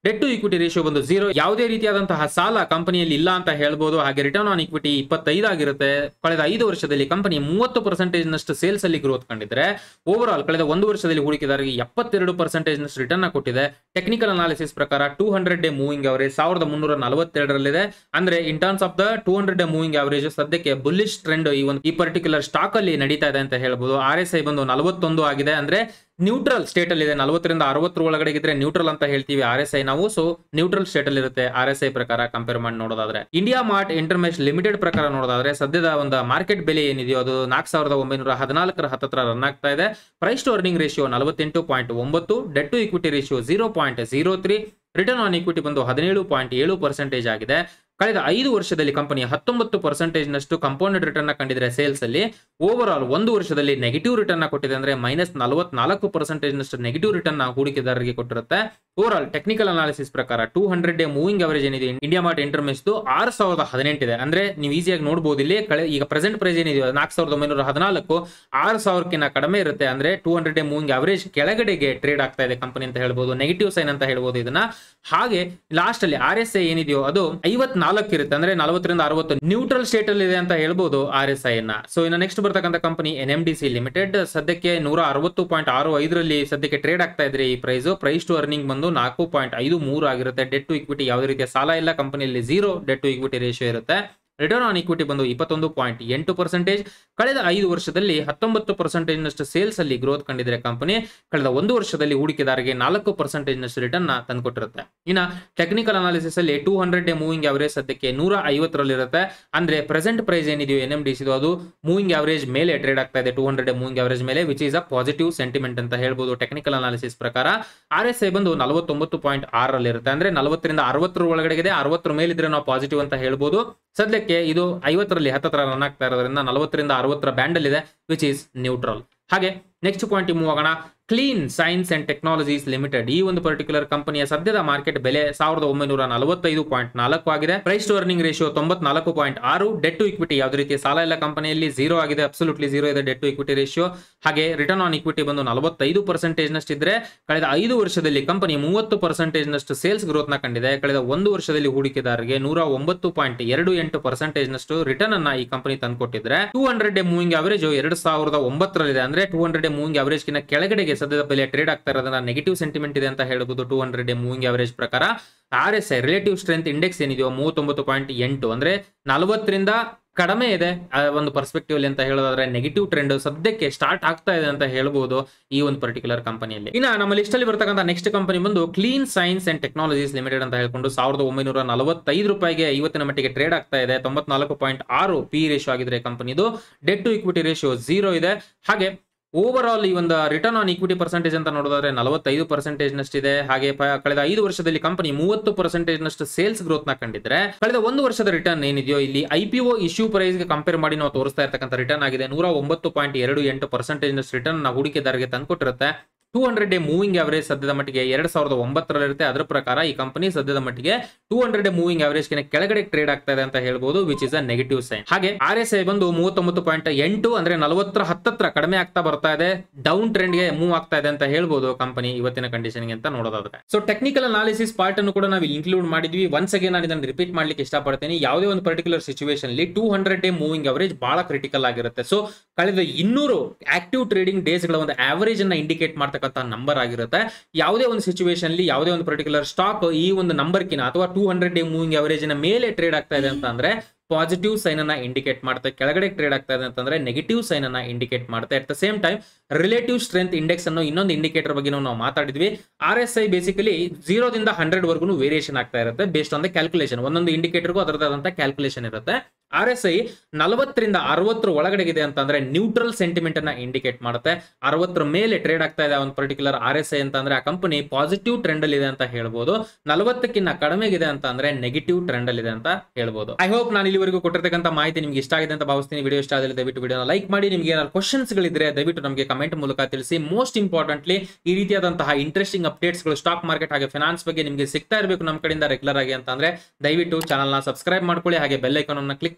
ಡೆಟ್ ಟು ಇಕ್ವಿಟಿ ರೇಷಿಯೋ ಬಂದು ಜೀರೋ ಯಾವುದೇ ರೀತಿಯಾದಂತಹ ಸಾಲ ಕಂಪನಿಯಲ್ಲಿ ಇಲ್ಲ ಅಂತ ಹೇಳ್ಬೋದು ಹಾಗೆ ರಿಟರ್ನ್ ಆನ್ ಇಕ್ವಿಟಿ ಇಪ್ಪತ್ತೈದು ಆಗಿರುತ್ತೆ ಕಳೆದ ಐದು ವರ್ಷದಲ್ಲಿ ಕಂಪನಿ ಮೂವತ್ತು ಪರ್ಸೆಂಟೇಜ್ ನಷ್ಟು ಸೇಲ್ಸ್ ಅಲ್ಲಿ ಗ್ರೋತ್ ಕಂಡಿದ್ರೆ ಓವರ್ ಆಲ್ ಕಳೆದ ಒಂದು ವರ್ಷದಲ್ಲಿ ಹೂಡಿಕೆದಾರರಿಗೆ ಎಪ್ಪತ್ತೆರಡು ಪರ್ಸೆಂಟೇಜ್ ನಷ್ಟು ರಿಟರ್ನ್ ಕೊಟ್ಟಿದೆ ಟೆಕ್ನಿಕಲ್ ಅನಾಲಿಸಿಸ್ ಪ್ರಕಾರ two hundred day moving average ಸಾವಿರದ ಮುನ್ನೂರ ನಲವತ್ತೆರಡರಲ್ಲಿದೆ ಅಂದ್ರೆ in terms of the two hundred day moving average ಸದ್ಯಕ್ಕೆ ಬುಲ್ಲಿಶ್ ಟ್ರೆಂಡ್ ಈ ಒಂದು ಈ ಪರ್ಟಿಕ್ಯುಲರ್ ಸ್ಟಾಕ್ ಅಲ್ಲಿ ನಡೀತಾ ಇದೆ ಅಂತ ಹೇಳ್ಬೋದು ಆರ್ ಎಸ್ ಐ ಬಂದು ನಲವತ್ತೊಂದು ಆಗಿದೆ ಅಂದ್ರೆ ನ್ಯೂಟ್ರಲ್ ಸ್ಟೇಟ್ ಅಲ್ಲಿ ಇದೆ ನಲವತ್ತರಿಂದ ಅರವತ್ತರ ಒಳಗಡೆ ಇದ್ರೆ ನ್ಯೂಟ್ರಲ್ ಅಂತ ಹೇಳ್ತೀವಿ ಆರ್ ಎಸ್ ಐ ನಾವು ಸೊ ನ್ಯೂಟ್ರಲ್ ಸ್ಟೇಟ್ ಅಲ್ಲಿ ಇರುತ್ತೆ ಆರ್ ಎಸ್ ಐ ಪ್ರಕಾರ ಕಂಪೇರ್ ಮಾಡಿ ನೋಡೋದಾದ್ರೆ ಇಂಡಿಯಾ ಮಾರ್ಟ್ ಇಂಟರ್ಮೆಶ್ ಲಿಮಿಟೆಡ್ ಪ್ರಕಾರ ನೋಡೋದಾದ್ರೆ ಸದ್ಯದ ಒಂದು ಮಾರ್ಕೆಟ್ ಬೆಲೆ ಏನಿದೆಯೋ ಅದು ನಾಲ್ಕು ಸಾವಿರದ ಒಂಬೈನೂರ ಹದಿನಾಲ್ಕರ ಹತ್ತತ್ರ ರನ್ ಆಗ್ತಾ ಇದೆ ಪ್ರೈಸ್ ಟು ಅರ್ನಿಂಗ್ ರೇಷಿಯೋ ನಲವತ್ತೆಂಟು ಪಾಯಿಂಟ್ ಒಂಬತ್ತು debt to equity ratio zero point zero three return on equity ಬಂದು ಹದಿನೇಳು ಪಾಯಿಂಟ್ ಏಳು ಪರ್ಸೆಂಟೇಜ್ ಆಗಿದೆ ಕಳೆದ ಐದು ವರ್ಷದಲ್ಲಿ ಕಂಪನಿ ಹತ್ತೊಂಬತ್ತು ಪರ್ಸೆಂಟೇಜ್ ನಷ್ಟು ಕಂಪೌಂಡೆಡ್ ರಿಟರ್ನ್ ಕಂಡಿದ್ರೆ ಸೇಲ್ಸ್ ಅಲ್ಲಿ ಓವರ್ ಆಲ್ ಒಂದು ವರ್ಷದಲ್ಲಿ ನೆಗೆಟಿವ್ ರಿಟರ್ನ್ ಕೊಟ್ಟಿದೆ ಅಂದ್ರೆ ಮೈನಸ್ ನಲವತ್ನಾಲ್ಕು ಪರ್ಸೆಂಟೇಜ್ ನಷ್ಟು ನೆಗೆಟಿವ್ ರಿಟರ್ನ್ ಹೂಡಿಕೆದಾರರಿಗೆ ಕೊಟ್ಟಿರುತ್ತೆ ಓವರ್ ಆಲ್ ಟೆಕ್ನಿಕಲ್ ಅನಾಲಿಸಿಸ್ ಪ್ರಕಾರ two hundred day moving average ಏನಿದೆ ಇಂಡಿಯಾ ಮಾರ್ಟ್ ಇಂಟರ್ಮೆಸ್ ಆರು ಸಾವಿರದ ಹದಿನೆಂಟಿದೆ ಅಂದ್ರೆ ನೀವು ಈಸಿಯಾಗಿ ನೋಡಬಹುದು ಇಲ್ಲಿ ಕಳೆ ಈಗ ಪ್ರೆಸೆಂಟ್ ಪ್ರೈಸ್ ಏನಿದೆಯೋ ನಾಲ್ಕು ಸಾವಿರದ ಒಂಬೈನೂರ ಹದಿನಾಲ್ಕು ಆರು ಸಾವಿರಕ್ಕಿಂತ ಕಡಿಮೆ ಇರುತ್ತೆ ಅಂದ್ರೆ two hundred day moving average ಕೆಳಗಡೆಗೆ ಟ್ರೇಡ್ ಆಗ್ತಾ ಇದೆ ಕಂಪನಿ ಅಂತ ಹೇಳ್ಬೋದು ನೆಗೆಟಿವ್ ಸೈನ್ ಅಂತ ಹೇಳ್ಬೋದು ಇದನ್ನ ಹಾಗೆ ಲಾಸ್ಟ್ ಅಲ್ಲಿ ಆರ್ ಎಸ್ ಐ ಏನಿದೆಯೋ ಅದು ಐವತ್ನಾಲ್ಕು ಇರುತ್ತೆ ಅಂದ್ರೆ ನಲವತ್ತರಿಂದ ಅರವತ್ತು ನ್ಯೂಟ್ರಲ್ ಸ್ಟೇಟ್ ಅಲ್ಲಿ ಇದೆ ಅಂತ ಹೇಳ್ಬೋದು ಆರ್ ಎಸ್ ಐ ನ ಸೊ ಇನ್ನು ನೆಕ್ಸ್ಟ್ ಬರ್ತಕ್ಕಂಥ company N M D C limited ಸದ್ಯಕ್ಕೆ ನೂರ ಅರವತ್ತು ಪಾಯಿಂಟ್ ಆರು ಐದರಲ್ಲಿ ಸದ್ಯಕ್ಕೆ ಟ್ರೇಡ್ ಆಗ್ತಾ ಇದ್ರೆ ಈ ಪ್ರೈಸ್ ಪ್ರೈಸ್ ಟು ಅರ್ನಿಂಗ್ ಬಂದು ನಾಲ್ಕು ಪಾಯಿಂಟ್ ಐದು ಮೂರು ಆಗಿರುತ್ತೆ ಡೆಟ್ ಟು ಇಕ್ವಿಟಿ ಯಾವುದೇ ರೀತಿಯ ಸಾಲ ಇಲ್ಲ ಕಂಪನಿಯಲ್ಲಿ zero debt to equity ratio ಇರುತ್ತೆ ರಿಟರ್ನ್ ಆನ್ ಇಕ್ವಿಟಿ ಬಂದು ಇಪ್ಪತ್ತೊಂದು ಪಾಯಿಂಟ್ ಎಂಟು ಪರ್ಸೆಂಟೇಜ್ ಕಳೆದ ಐದು ವರ್ಷದಲ್ಲಿ ಹತ್ತೊಂಬತ್ತು ಪರ್ಸೆಂಟೇಜ್ ನಷ್ಟು ಸೇಲ್ಸ್ ಅಲ್ಲಿ ಗ್ರೋತ್ ಕಂಡಿದ್ರೆ ಕಂಪನಿ ಕಳೆದ ಒಂದು ವರ್ಷದಲ್ಲಿ ಹೂಡಿಕೆದಾರರಿಗೆ ನಾಲ್ಕು ಪರ್ಸೆಂಟೇಜ್ ನಷ್ಟು ರಿಟರ್ನ್ ತಂದುಕೊಟ್ಟಿರುತ್ತೆ ಇನ್ನ ಟೆಕ್ನಿಕಲ್ ಅನಾಲಿಸಿಸ್ ಅಲ್ಲಿ two hundred day moving average ಸದ್ಯಕ್ಕೆ ನೂರ ಐವತ್ತರಲ್ಲಿ ಇರುತ್ತೆ ಅಂದ್ರೆ ಪ್ರೆಸೆಂಟ್ ಪ್ರೈಸ್ ಏನಿದೆಯೋ ಎನ್ ಎಂ ಡಿ ಸಿದು ಅದು ಮೂವಿಂಗ್ ಅವರೇಜ್ ಮೇಲೆ ಟ್ರೇಡ್ ಆಗ್ತಾ ಇದೆ ಟೂ ಹಂಡ್ರೆಡ್ ಮೂವಿಂಗ್ ಅವರೇಜ್ ಮೇಲೆ which is a positive sentiment ಅಂತ ಹೇಳ್ಬೋದು ಟೆಕ್ನಿಕಲ್ ಅನಾಲಿಸಿಸ್ ಪ್ರಕಾರ ಆರ್ ಎಸ್ ಐ ಬಂದು ನಲವತ್ತೊಂಬತ್ತು ಪಾಯಿಂಟ್ ಆರಲ್ಲಿ ಇರುತ್ತೆ ಅಂದ್ರೆ ನಲವತ್ತರಿಂದ ಅರವತ್ತರ ಒಳಗಡೆ ಇದೆ ಅರವತ್ತರ ಮೇಲಿದ್ರೆ ನಾವು ಪಾಸಿಟಿವ್ ಅಂತ ಹೇಳ್ಬೋದು ಸದ್ಯಕ್ಕೆ ಇದು ಐವತ್ತರಲ್ಲಿ ಹತ್ತತ್ರ ರನ್ ಆಗ್ತಾ ಇರೋದ್ರಿಂದ ನಲವತ್ತರಿಂದ ಅರವತ್ತರ ಬ್ಯಾಂಡ್ ಅಲ್ಲಿ ಇದೆ ವಿಚ್ ಈಸ್ ನ್ಯೂಟ್ರಲ್ ಹಾಗೆ ನೆಕ್ಸ್ಟ್ ಪಾಯಿಂಟ್ ಮೂವ್ ಆಗೋಣ clean science and technologies limited ಈ ಒಂದು ಪರ್ಟಿಕ್ಯುಲರ್ ಕಂಪನಿಯ ಸದ್ಯದ ಮಾರ್ಕೆಟ್ ಬೆಲೆ ಸಾವಿರದ ಒಂಬೈನೂರ ನಲವತ್ತೈದು ಪಾಯಿಂಟ್ ನಾಲ್ಕು ಆಗಿದೆ ಪ್ರೈಸ್ ಟು ಅರ್ನಿಂಗ್ ರೇಷಿಯೋ ತೊಂಬತ್ನಾಲ್ಕು ಪಾಯಿಂಟ್ ಆರು ಡೆಟ್ ಟು ಇಕ್ವಿಟಿ ಯಾವುದೇ ರೀತಿಯ ಸಾಲ ಇಲ್ಲ ಕಂಪನಿಯಲ್ಲಿ ಜೀರೋ ಆಗಿದೆ ಅಬ್ಸಲ್ಯೂಟ್ಲಿ ಜೀರೋ ಇದೆ ಡೆಟ್ ಟು ಇಕ್ವಿಟಿ ರೇಷಿಯೋ ಹಾಗೆ ರಿಟರ್ನ್ ಆನ್ ಇಕ್ವಿಟಿ ಬಂದು ನಲವತ್ತೈದು ಪರ್ಸೆಂಟೇಜ್ ನಷ್ಟಿದ್ರೆ ಕಳೆದ ಐದು ವರ್ಷದಲ್ಲಿ ಕಂಪನಿ ಮೂವತ್ತು ಪರ್ಸೆಂಟೇಜ್ ನಷ್ಟು ಸೇಲ್ಸ್ ಗ್ರೋತ್ ನ ಕಂಡಿದೆ ಕಳೆದ ಒಂದು ವರ್ಷದಲ್ಲಿ ಹೂಡಿಕೆದಾರರಿಗೆ ನೂರ ಒಂಬತ್ತು ಪಾಯಿಂಟ್ ಎರಡು ಎಂಟು ಪರ್ಸೆಂಟೇಜ್ ನಷ್ಟು ರಿಟರ್ನ್ ಅನ್ನ ಈ ಕಂಪನಿ ತಂದುಕೊಟ್ಟಿದ್ರೆ two hundred day moving average ಎರಡು ಸಾವಿರದ ಒಂಬತ್ತರಲ್ಲಿದೆ ಅಂದ್ರೆ two hundred day moving average ಕಿಂತ ಕೆಳಗಡೆಗೆ ಸದ್ಯದ ಬೆಲೆ ಟ್ರೇಡ್ ಆಗ್ತಾ ಇರೋದನ್ನ ನೆಗೆಟಿವ್ ಸೆಂಟಿಮೆಂಟ್ ಇದೆ ಅಂತ ಹೇಳ್ಬೋದು two hundred day moving average ಪ್ರಕಾರ R S I relative strength index ಏನಿದೆಯೋ ಮೂವತ್ತೊಂಬತ್ತು ಪಾಯಿಂಟ್ ಎಂಟು ಅಂದ್ರೆ ನಲವತ್ತರಿಂದ ಕಡಿಮೆ ಇದೆ ಆ ಒಂದು ಪರ್ಸ್ಪೆಕ್ಟಿವ್ ಅಲ್ಲಿ ಅಂತ ಹೇಳೋದಾದ್ರೆ ನೆಗೆಟಿವ್ ಟ್ರೆಂಡ್ ಸದ್ಯಕ್ಕೆ ಸ್ಟಾರ್ಟ್ ಆಗ್ತಾ ಇದೆ ಅಂತ ಹೇಳ್ಬೋದು ಈ ಒಂದು ಪರ್ಟಿಕ್ಯುಲರ್ ಕಂಪನಿಯಲ್ಲಿ ಇನ್ನ ನಮ್ಮ ಲಿಸ್ಟ್ ಅಲ್ಲಿ ಬರ್ತಕ್ಕಂಥ ನೆಕ್ಸ್ಟ್ ಕಂಪನಿ ಬಂದು clean science and technologies limited ಅಂತ ಹೇಳ್ಕೊಂಡು ಸಾವಿರದ ಒಂಬೈನೂರ ನಲವತ್ತೈದು ರೂಪಾಯಿಗೆ ಇವತ್ತಿನ ಮಟ್ಟಿಗೆ ಟ್ರೇಡ್ ಆಗ್ತಾ ಇದೆ ತೊಂಬತ್ನಾಲ್ಕು ಪಾಯಿಂಟ್ ಆರು ಪಿ ರೇಷಿಯೋ ಆಗಿದ್ರೆ ಕಂಪನಿದು debt to equity ratio zero ಇದೆ ಹಾಗೆ ಓವರ್ ಆಲ್ ಈ ಒಂದು ರಿಟರ್ನ್ ಆನ್ ಇಕ್ವಿಟಿ ಪರ್ಸೆಂಟೇಜ್ ಅಂತ ನೋಡೋದಾದ್ರೆ ನಲವತ್ತೈದು ಪರ್ಸೆಂಟೇಜ್ ನಷ್ಟಿದೆ ಹಾಗೆ ಪ- ಕಳೆದ ಐದು ವರ್ಷದಲ್ಲಿ ಕಂಪನಿ ಮೂವತ್ತು ಪರ್ಸೆಂಟೇಜ್ ನಷ್ಟು ಸೇಲ್ಸ್ ಗ್ರೋತ್ ನ ಕಂಡಿದ್ರೆ ಕಳೆದ ಒಂದು ವರ್ಷದ ರಿಟರ್ನ್ ಏನಿದೆಯೋ ಇಲ್ಲಿ I P O issue price ಗೆ ಕಂಪೇರ್ ಮಾಡಿ ನಾವು ತೋರಿಸ್ತಾ ಇರ್ತಕ್ಕಂಥ ರಿಟರ್ನ್ ಆಗಿದೆ ನೂರ ಒಂಬತ್ತು ಪಾಯಿಂಟ್ ಎರಡು ಎಂಟು ಪರ್ಸೆಂಟೇಜ್ ನಷ್ಟು ರಿಟರ್ನ್ ನ ಹೂಡಿಕೆದಾರರಿಗೆ ತಂದ್ಕೊಟ್ಟಿರುತ್ತೆ two hundred day moving average ಸದ್ಯದ ಮಟ್ಟಿಗೆ ಎರಡ್ ಸಾವಿರದ ಒಂಬತ್ತರಲ್ಲಿರುತ್ತೆ ಅದರ ಪ್ರಕಾರ ಈ ಕಂಪನಿ ಸದ್ಯದ ಮಟ್ಟಿಗೆ two hundred day moving average ಕೆಳಗಡೆ ಟ್ರೇಡ್ ಆಗ್ತಾ ಇದೆ ಅಂತ ಹೇಳ್ಬೋದು which is a negative sign ಹಾಗೆ ಆರ್ ಎಸ್ ಐ ಬಂದು ಮೂವತ್ತೊಂಬತ್ತು ಪಾಯಿಂಟ್ ಎಂಟು ಅಂದ್ರೆ ನಲವತ್ತರ ಹತ್ತತ್ರ ಕಡಿಮೆ ಆಗ್ತಾ ಬರ್ತಾ ಇದೆ ಡೌನ್ ಟ್ರೆಂಡ್ ಗೆ ಮೂವ್ ಆಗ್ತಾ ಇದೆ ಅಂತ ಹೇಳ್ಬೋದು ಕಂಪನಿ ಇವತ್ತಿನ ಕಂಡೀಷನ್ ಅಂತ ನೋಡೋದಾದ್ರೆ ಸೊ ಟೆಕ್ನಿಕಲ್ ಅನಾಲಿಸಿಸ್ ಪಾರ್ಟ್ ಅನ್ನು ಕೂಡ ನಾವು ಇನ್ಕ್ಲೂಡ್ ಮಾಡಿದ್ವಿ ಒನ್ಸ್ ಅಗೇನ್ ನಾನು ಇದನ್ನು ರಿಪೀಟ್ ಮಾಡ್ಲಿಕ್ಕೆ ಇಷ್ಟಪಡ್ತೀನಿ ಯಾವುದೇ ಒಂದು ಪರ್ಟಿಕ್ಯುಲರ್ ಸಿಚುವೇಶನ್ ಅಲ್ಲಿ two hundred day moving average ಬಹಳ ಕ್ರಿಟಿಕಲ್ ಆಗಿರುತ್ತೆ ಸೊ ಕಳೆದ ಇನ್ನೂರು ಆಕ್ಟಿವ್ ಟ್ರೇಡಿಂಗ್ ಡೇಸ್ ಗಳ ಒಂದು ಆವರೇಜ್ ಅನ್ನ ಇಂಡಿಕೇಟ್ ಮಾಡ್ತಕ್ಕಂಥ ನಂಬರ್ ಆಗಿರುತ್ತೆ ಯಾವುದೇ ಒಂದು ಸಿಚುವೇಶನ್ ಅಲ್ಲಿ ಯಾವುದೇ ಒಂದು ಪರ್ಟಿಕ್ಯುಲರ್ ಸ್ಟಾಕ್ ಈ ಒಂದು ನಂಬರ್ ಕಿನ ಅಥವಾ two hundred day moving average ನ ಮೇಲೆ ಟ್ರೇಡ್ ಆಗ್ತಾ ಇದೆ ಅಂತ ಅಂದ್ರೆ ಪಾಸಿಟಿವ್ ಸೈನ್ ಅನ್ನ ಇಂಡಿಕೇಟ್ ಮಾಡುತ್ತೆ ಕೆಳಗಡೆ ಟ್ರೇಡ್ ಆಗ್ತಾ ಇದೆ ಅಂತಂದ್ರೆ ನೆಗೆಟಿವ್ ಸೈನ್ ಅನ್ನ ಇಂಡಿಕೇಟ್ ಮಾಡುತ್ತೆ at the same time relative strength index ಅನ್ನೋ ಇನ್ನೊಂದು ಇಂಡಿಕೇಟರ್ ಬಗ್ಗೆ ನಾವು ಮಾತಾಡಿದ್ವಿ ಆರ್ ಎಸ್ ಐ ಬೇಸಿಕಲಿ ಜೀರೋದಿಂದ ಹಂಡ್ರೆಡ್ ವರ್ಗು ವೇರಿಯೇಷನ್ ಆಗ್ತಾ ಇರುತ್ತೆ ಬೇಸ್ಡ್ ಆನ್ ದ ಕ್ಯಾಲ್ಕುಲೇಷನ್ ಒಂದೊಂದು ಇಂಡಿಕೇಟರ್ಗೂ ಅದರದಾದಂತ ಕ್ಯಾಲ್ಕುಲೇಷನ್ ಇರುತ್ತೆ ಆರ್ ಎಸ್ ಐ ನಲವತ್ತರಿಂದ ಅರವತ್ತರ ಒಳಗಡೆಗಿದೆ ಅಂತಂದ್ರೆ ನ್ಯೂಟ್ರಲ್ ಸೆಂಟಿಮೆಂಟ್ ಅನ್ನ ಇಂಡಿಕೇಟ್ ಮಾಡುತ್ತೆ ಅರವತ್ತರ ಮೇಲೆ ಟ್ರೇಡ್ ಆಗ್ತಾ ಇದೆ ಒಂದು ಪರ್ಟಿಕ್ಯುಲರ್ ಆರ್ ಎಸ್ ಐ ಅಂತ ಅಂದ್ರೆ ಆ ಕಂಪನಿ ಪಾಸಿಟಿವ್ ಟ್ರೆಂಡ್ ಅಲ್ಲಿ ಇದೆ ಅಂತ ಹೇಳ್ಬೋದು ನಲವತ್ತಕ್ಕಿಂತ ಕಡಿಮೆಗಿದೆ ಅಂತ ಅಂದ್ರೆ ನೆಗೆಟಿವ್ ಟ್ರೆಂಡ್ ಅಲ್ಲಿ ಇದೆ ಅಂತ ಹೇಳ್ಬೋದು ಐ ಹೋಪ್ ನಾನು ಇಲ್ಲಿವರೆಗೂ ಕೊಟ್ಟಿರ್ತಕ್ಕಂಥ ಮಾಹಿತಿ ನಿಮ್ಗೆ ಇಷ್ಟ ಆಗಿದೆ ಅಂತ ಭಾವಿಸ್ತೀನಿ ವಿಡಿಯೋ ಇಷ್ಟ ಆದರೆ ದಯವಿಟ್ಟು ವಿಡಿಯೋನ ಲೈಕ್ ಮಾಡಿ ನಿಮ್ಗೆ ಏನಾದ್ರು ಕ್ವಶನ್ಸ್ ಗಳಿದ್ರೆ ದಯವಿಟ್ಟು ನಮಗೆ ಕಮೆಂಟ್ ಮೂಲಕ ತಿಳಿಸಿ ಮೋಸ್ಟ್ ಇಂಪಾರ್ಟೆಂಟ್ಲಿ ಈ ರೀತಿಯಾದಂತಹ ಇಂಟ್ರೆಸ್ಟಿಂಗ್ ಅಪ್ಡೇಟ್ಸ್ ಗಳು ಸ್ಟಾಕ್ ಮಾರ್ಕೆಟ್ ಹಾಗೆ ಫಿನಾನ್ಸ್ ಬಗ್ಗೆ ನಿಮಗೆ ಸಿಗ್ತಾ ಇರಬೇಕು ನಮ್ಮ ಕಡೆಯಿಂದ ರೆಗ್ಯುಲರ್ ಆಗಿ ಅಂತ ಅಂದ್ರೆ ದಯವಿಟ್ಟು ಚಾನಲ್ ನ ಸಬ್ಸ್ಕ್ರೈಬ್ ಮಾಡ್ಕೊಳ್ಳಿ ಹಾಗೆ ಬೆಲ್ ಐಕಾನ್ ಅನ್ನ ಕ್ಲಿಕ್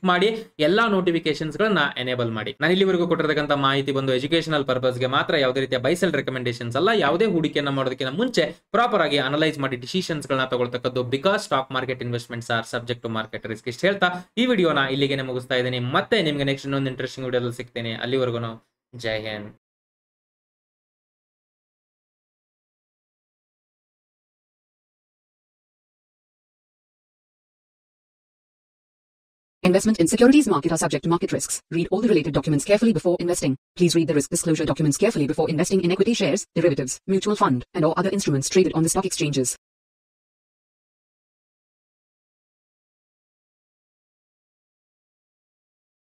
ಮಾಡಿ ಎಲ್ಲಾ ನೋಟಿಫಿಕೇಶನ್ಸ್ ಗಳನ್ನ ಎನೇಬಲ್ ಮಾಡಿ ನಾನು ಇಲ್ಲಿವರೆಗೂ ಕೊಟ್ಟಿರತಕ್ಕಂತ ಮಾಹಿತಿ ಬಂದು ಎಜುಕೇಶನಲ್ ಪರ್ಪಸ್ಗೆ ಮಾತ್ರ ಯಾವುದೇ ರೀತಿಯ ಬೈಸೆಲ್ ರೆಕಮೆಂಡೇಶನ್ಸ್ ಅಲ್ಲ ಯಾವುದೇ ಹೂಡಿಕೆಯನ್ನ ಮಾಡೋದಕ್ಕಿಂತ ಮುಂಚೆ ಪ್ರಾಪರ್ ಆಗಿ ಅನಲೈಸ್ ಮಾಡಿ ಡಿಸಿಷನ್ಸ್ ಗಳನ್ನ ತಗೊಳ್ತಕ್ಕದ್ದು because stock market investments are subject to market risk ಇಷ್ಟು ಹೇಳ್ತಾ ಈ ವಿಡಿಯೋನ ಇಲ್ಲಿಗೆ ಮುಗಿಸ್ತಾ ಇದ್ದೀನಿ ಮತ್ತೆ ನಿಮ್ಗೆ ನೆಕ್ಸ್ಟ್ ಇನ್ನೊಂದು ಇಂಟ್ರೆಸ್ಟಿಂಗ್ ವಿಡಿಯೋದಲ್ಲಿ ಸಿಗ್ತೀನಿ ಅಲ್ಲಿವರೆಗೂ ಜೈ Hind Investment in securities market are subject to market risks. Read all the related documents carefully before investing. Please read the risk disclosure documents carefully before investing in equity shares, derivatives, mutual fund, and or other instruments traded on the stock exchanges.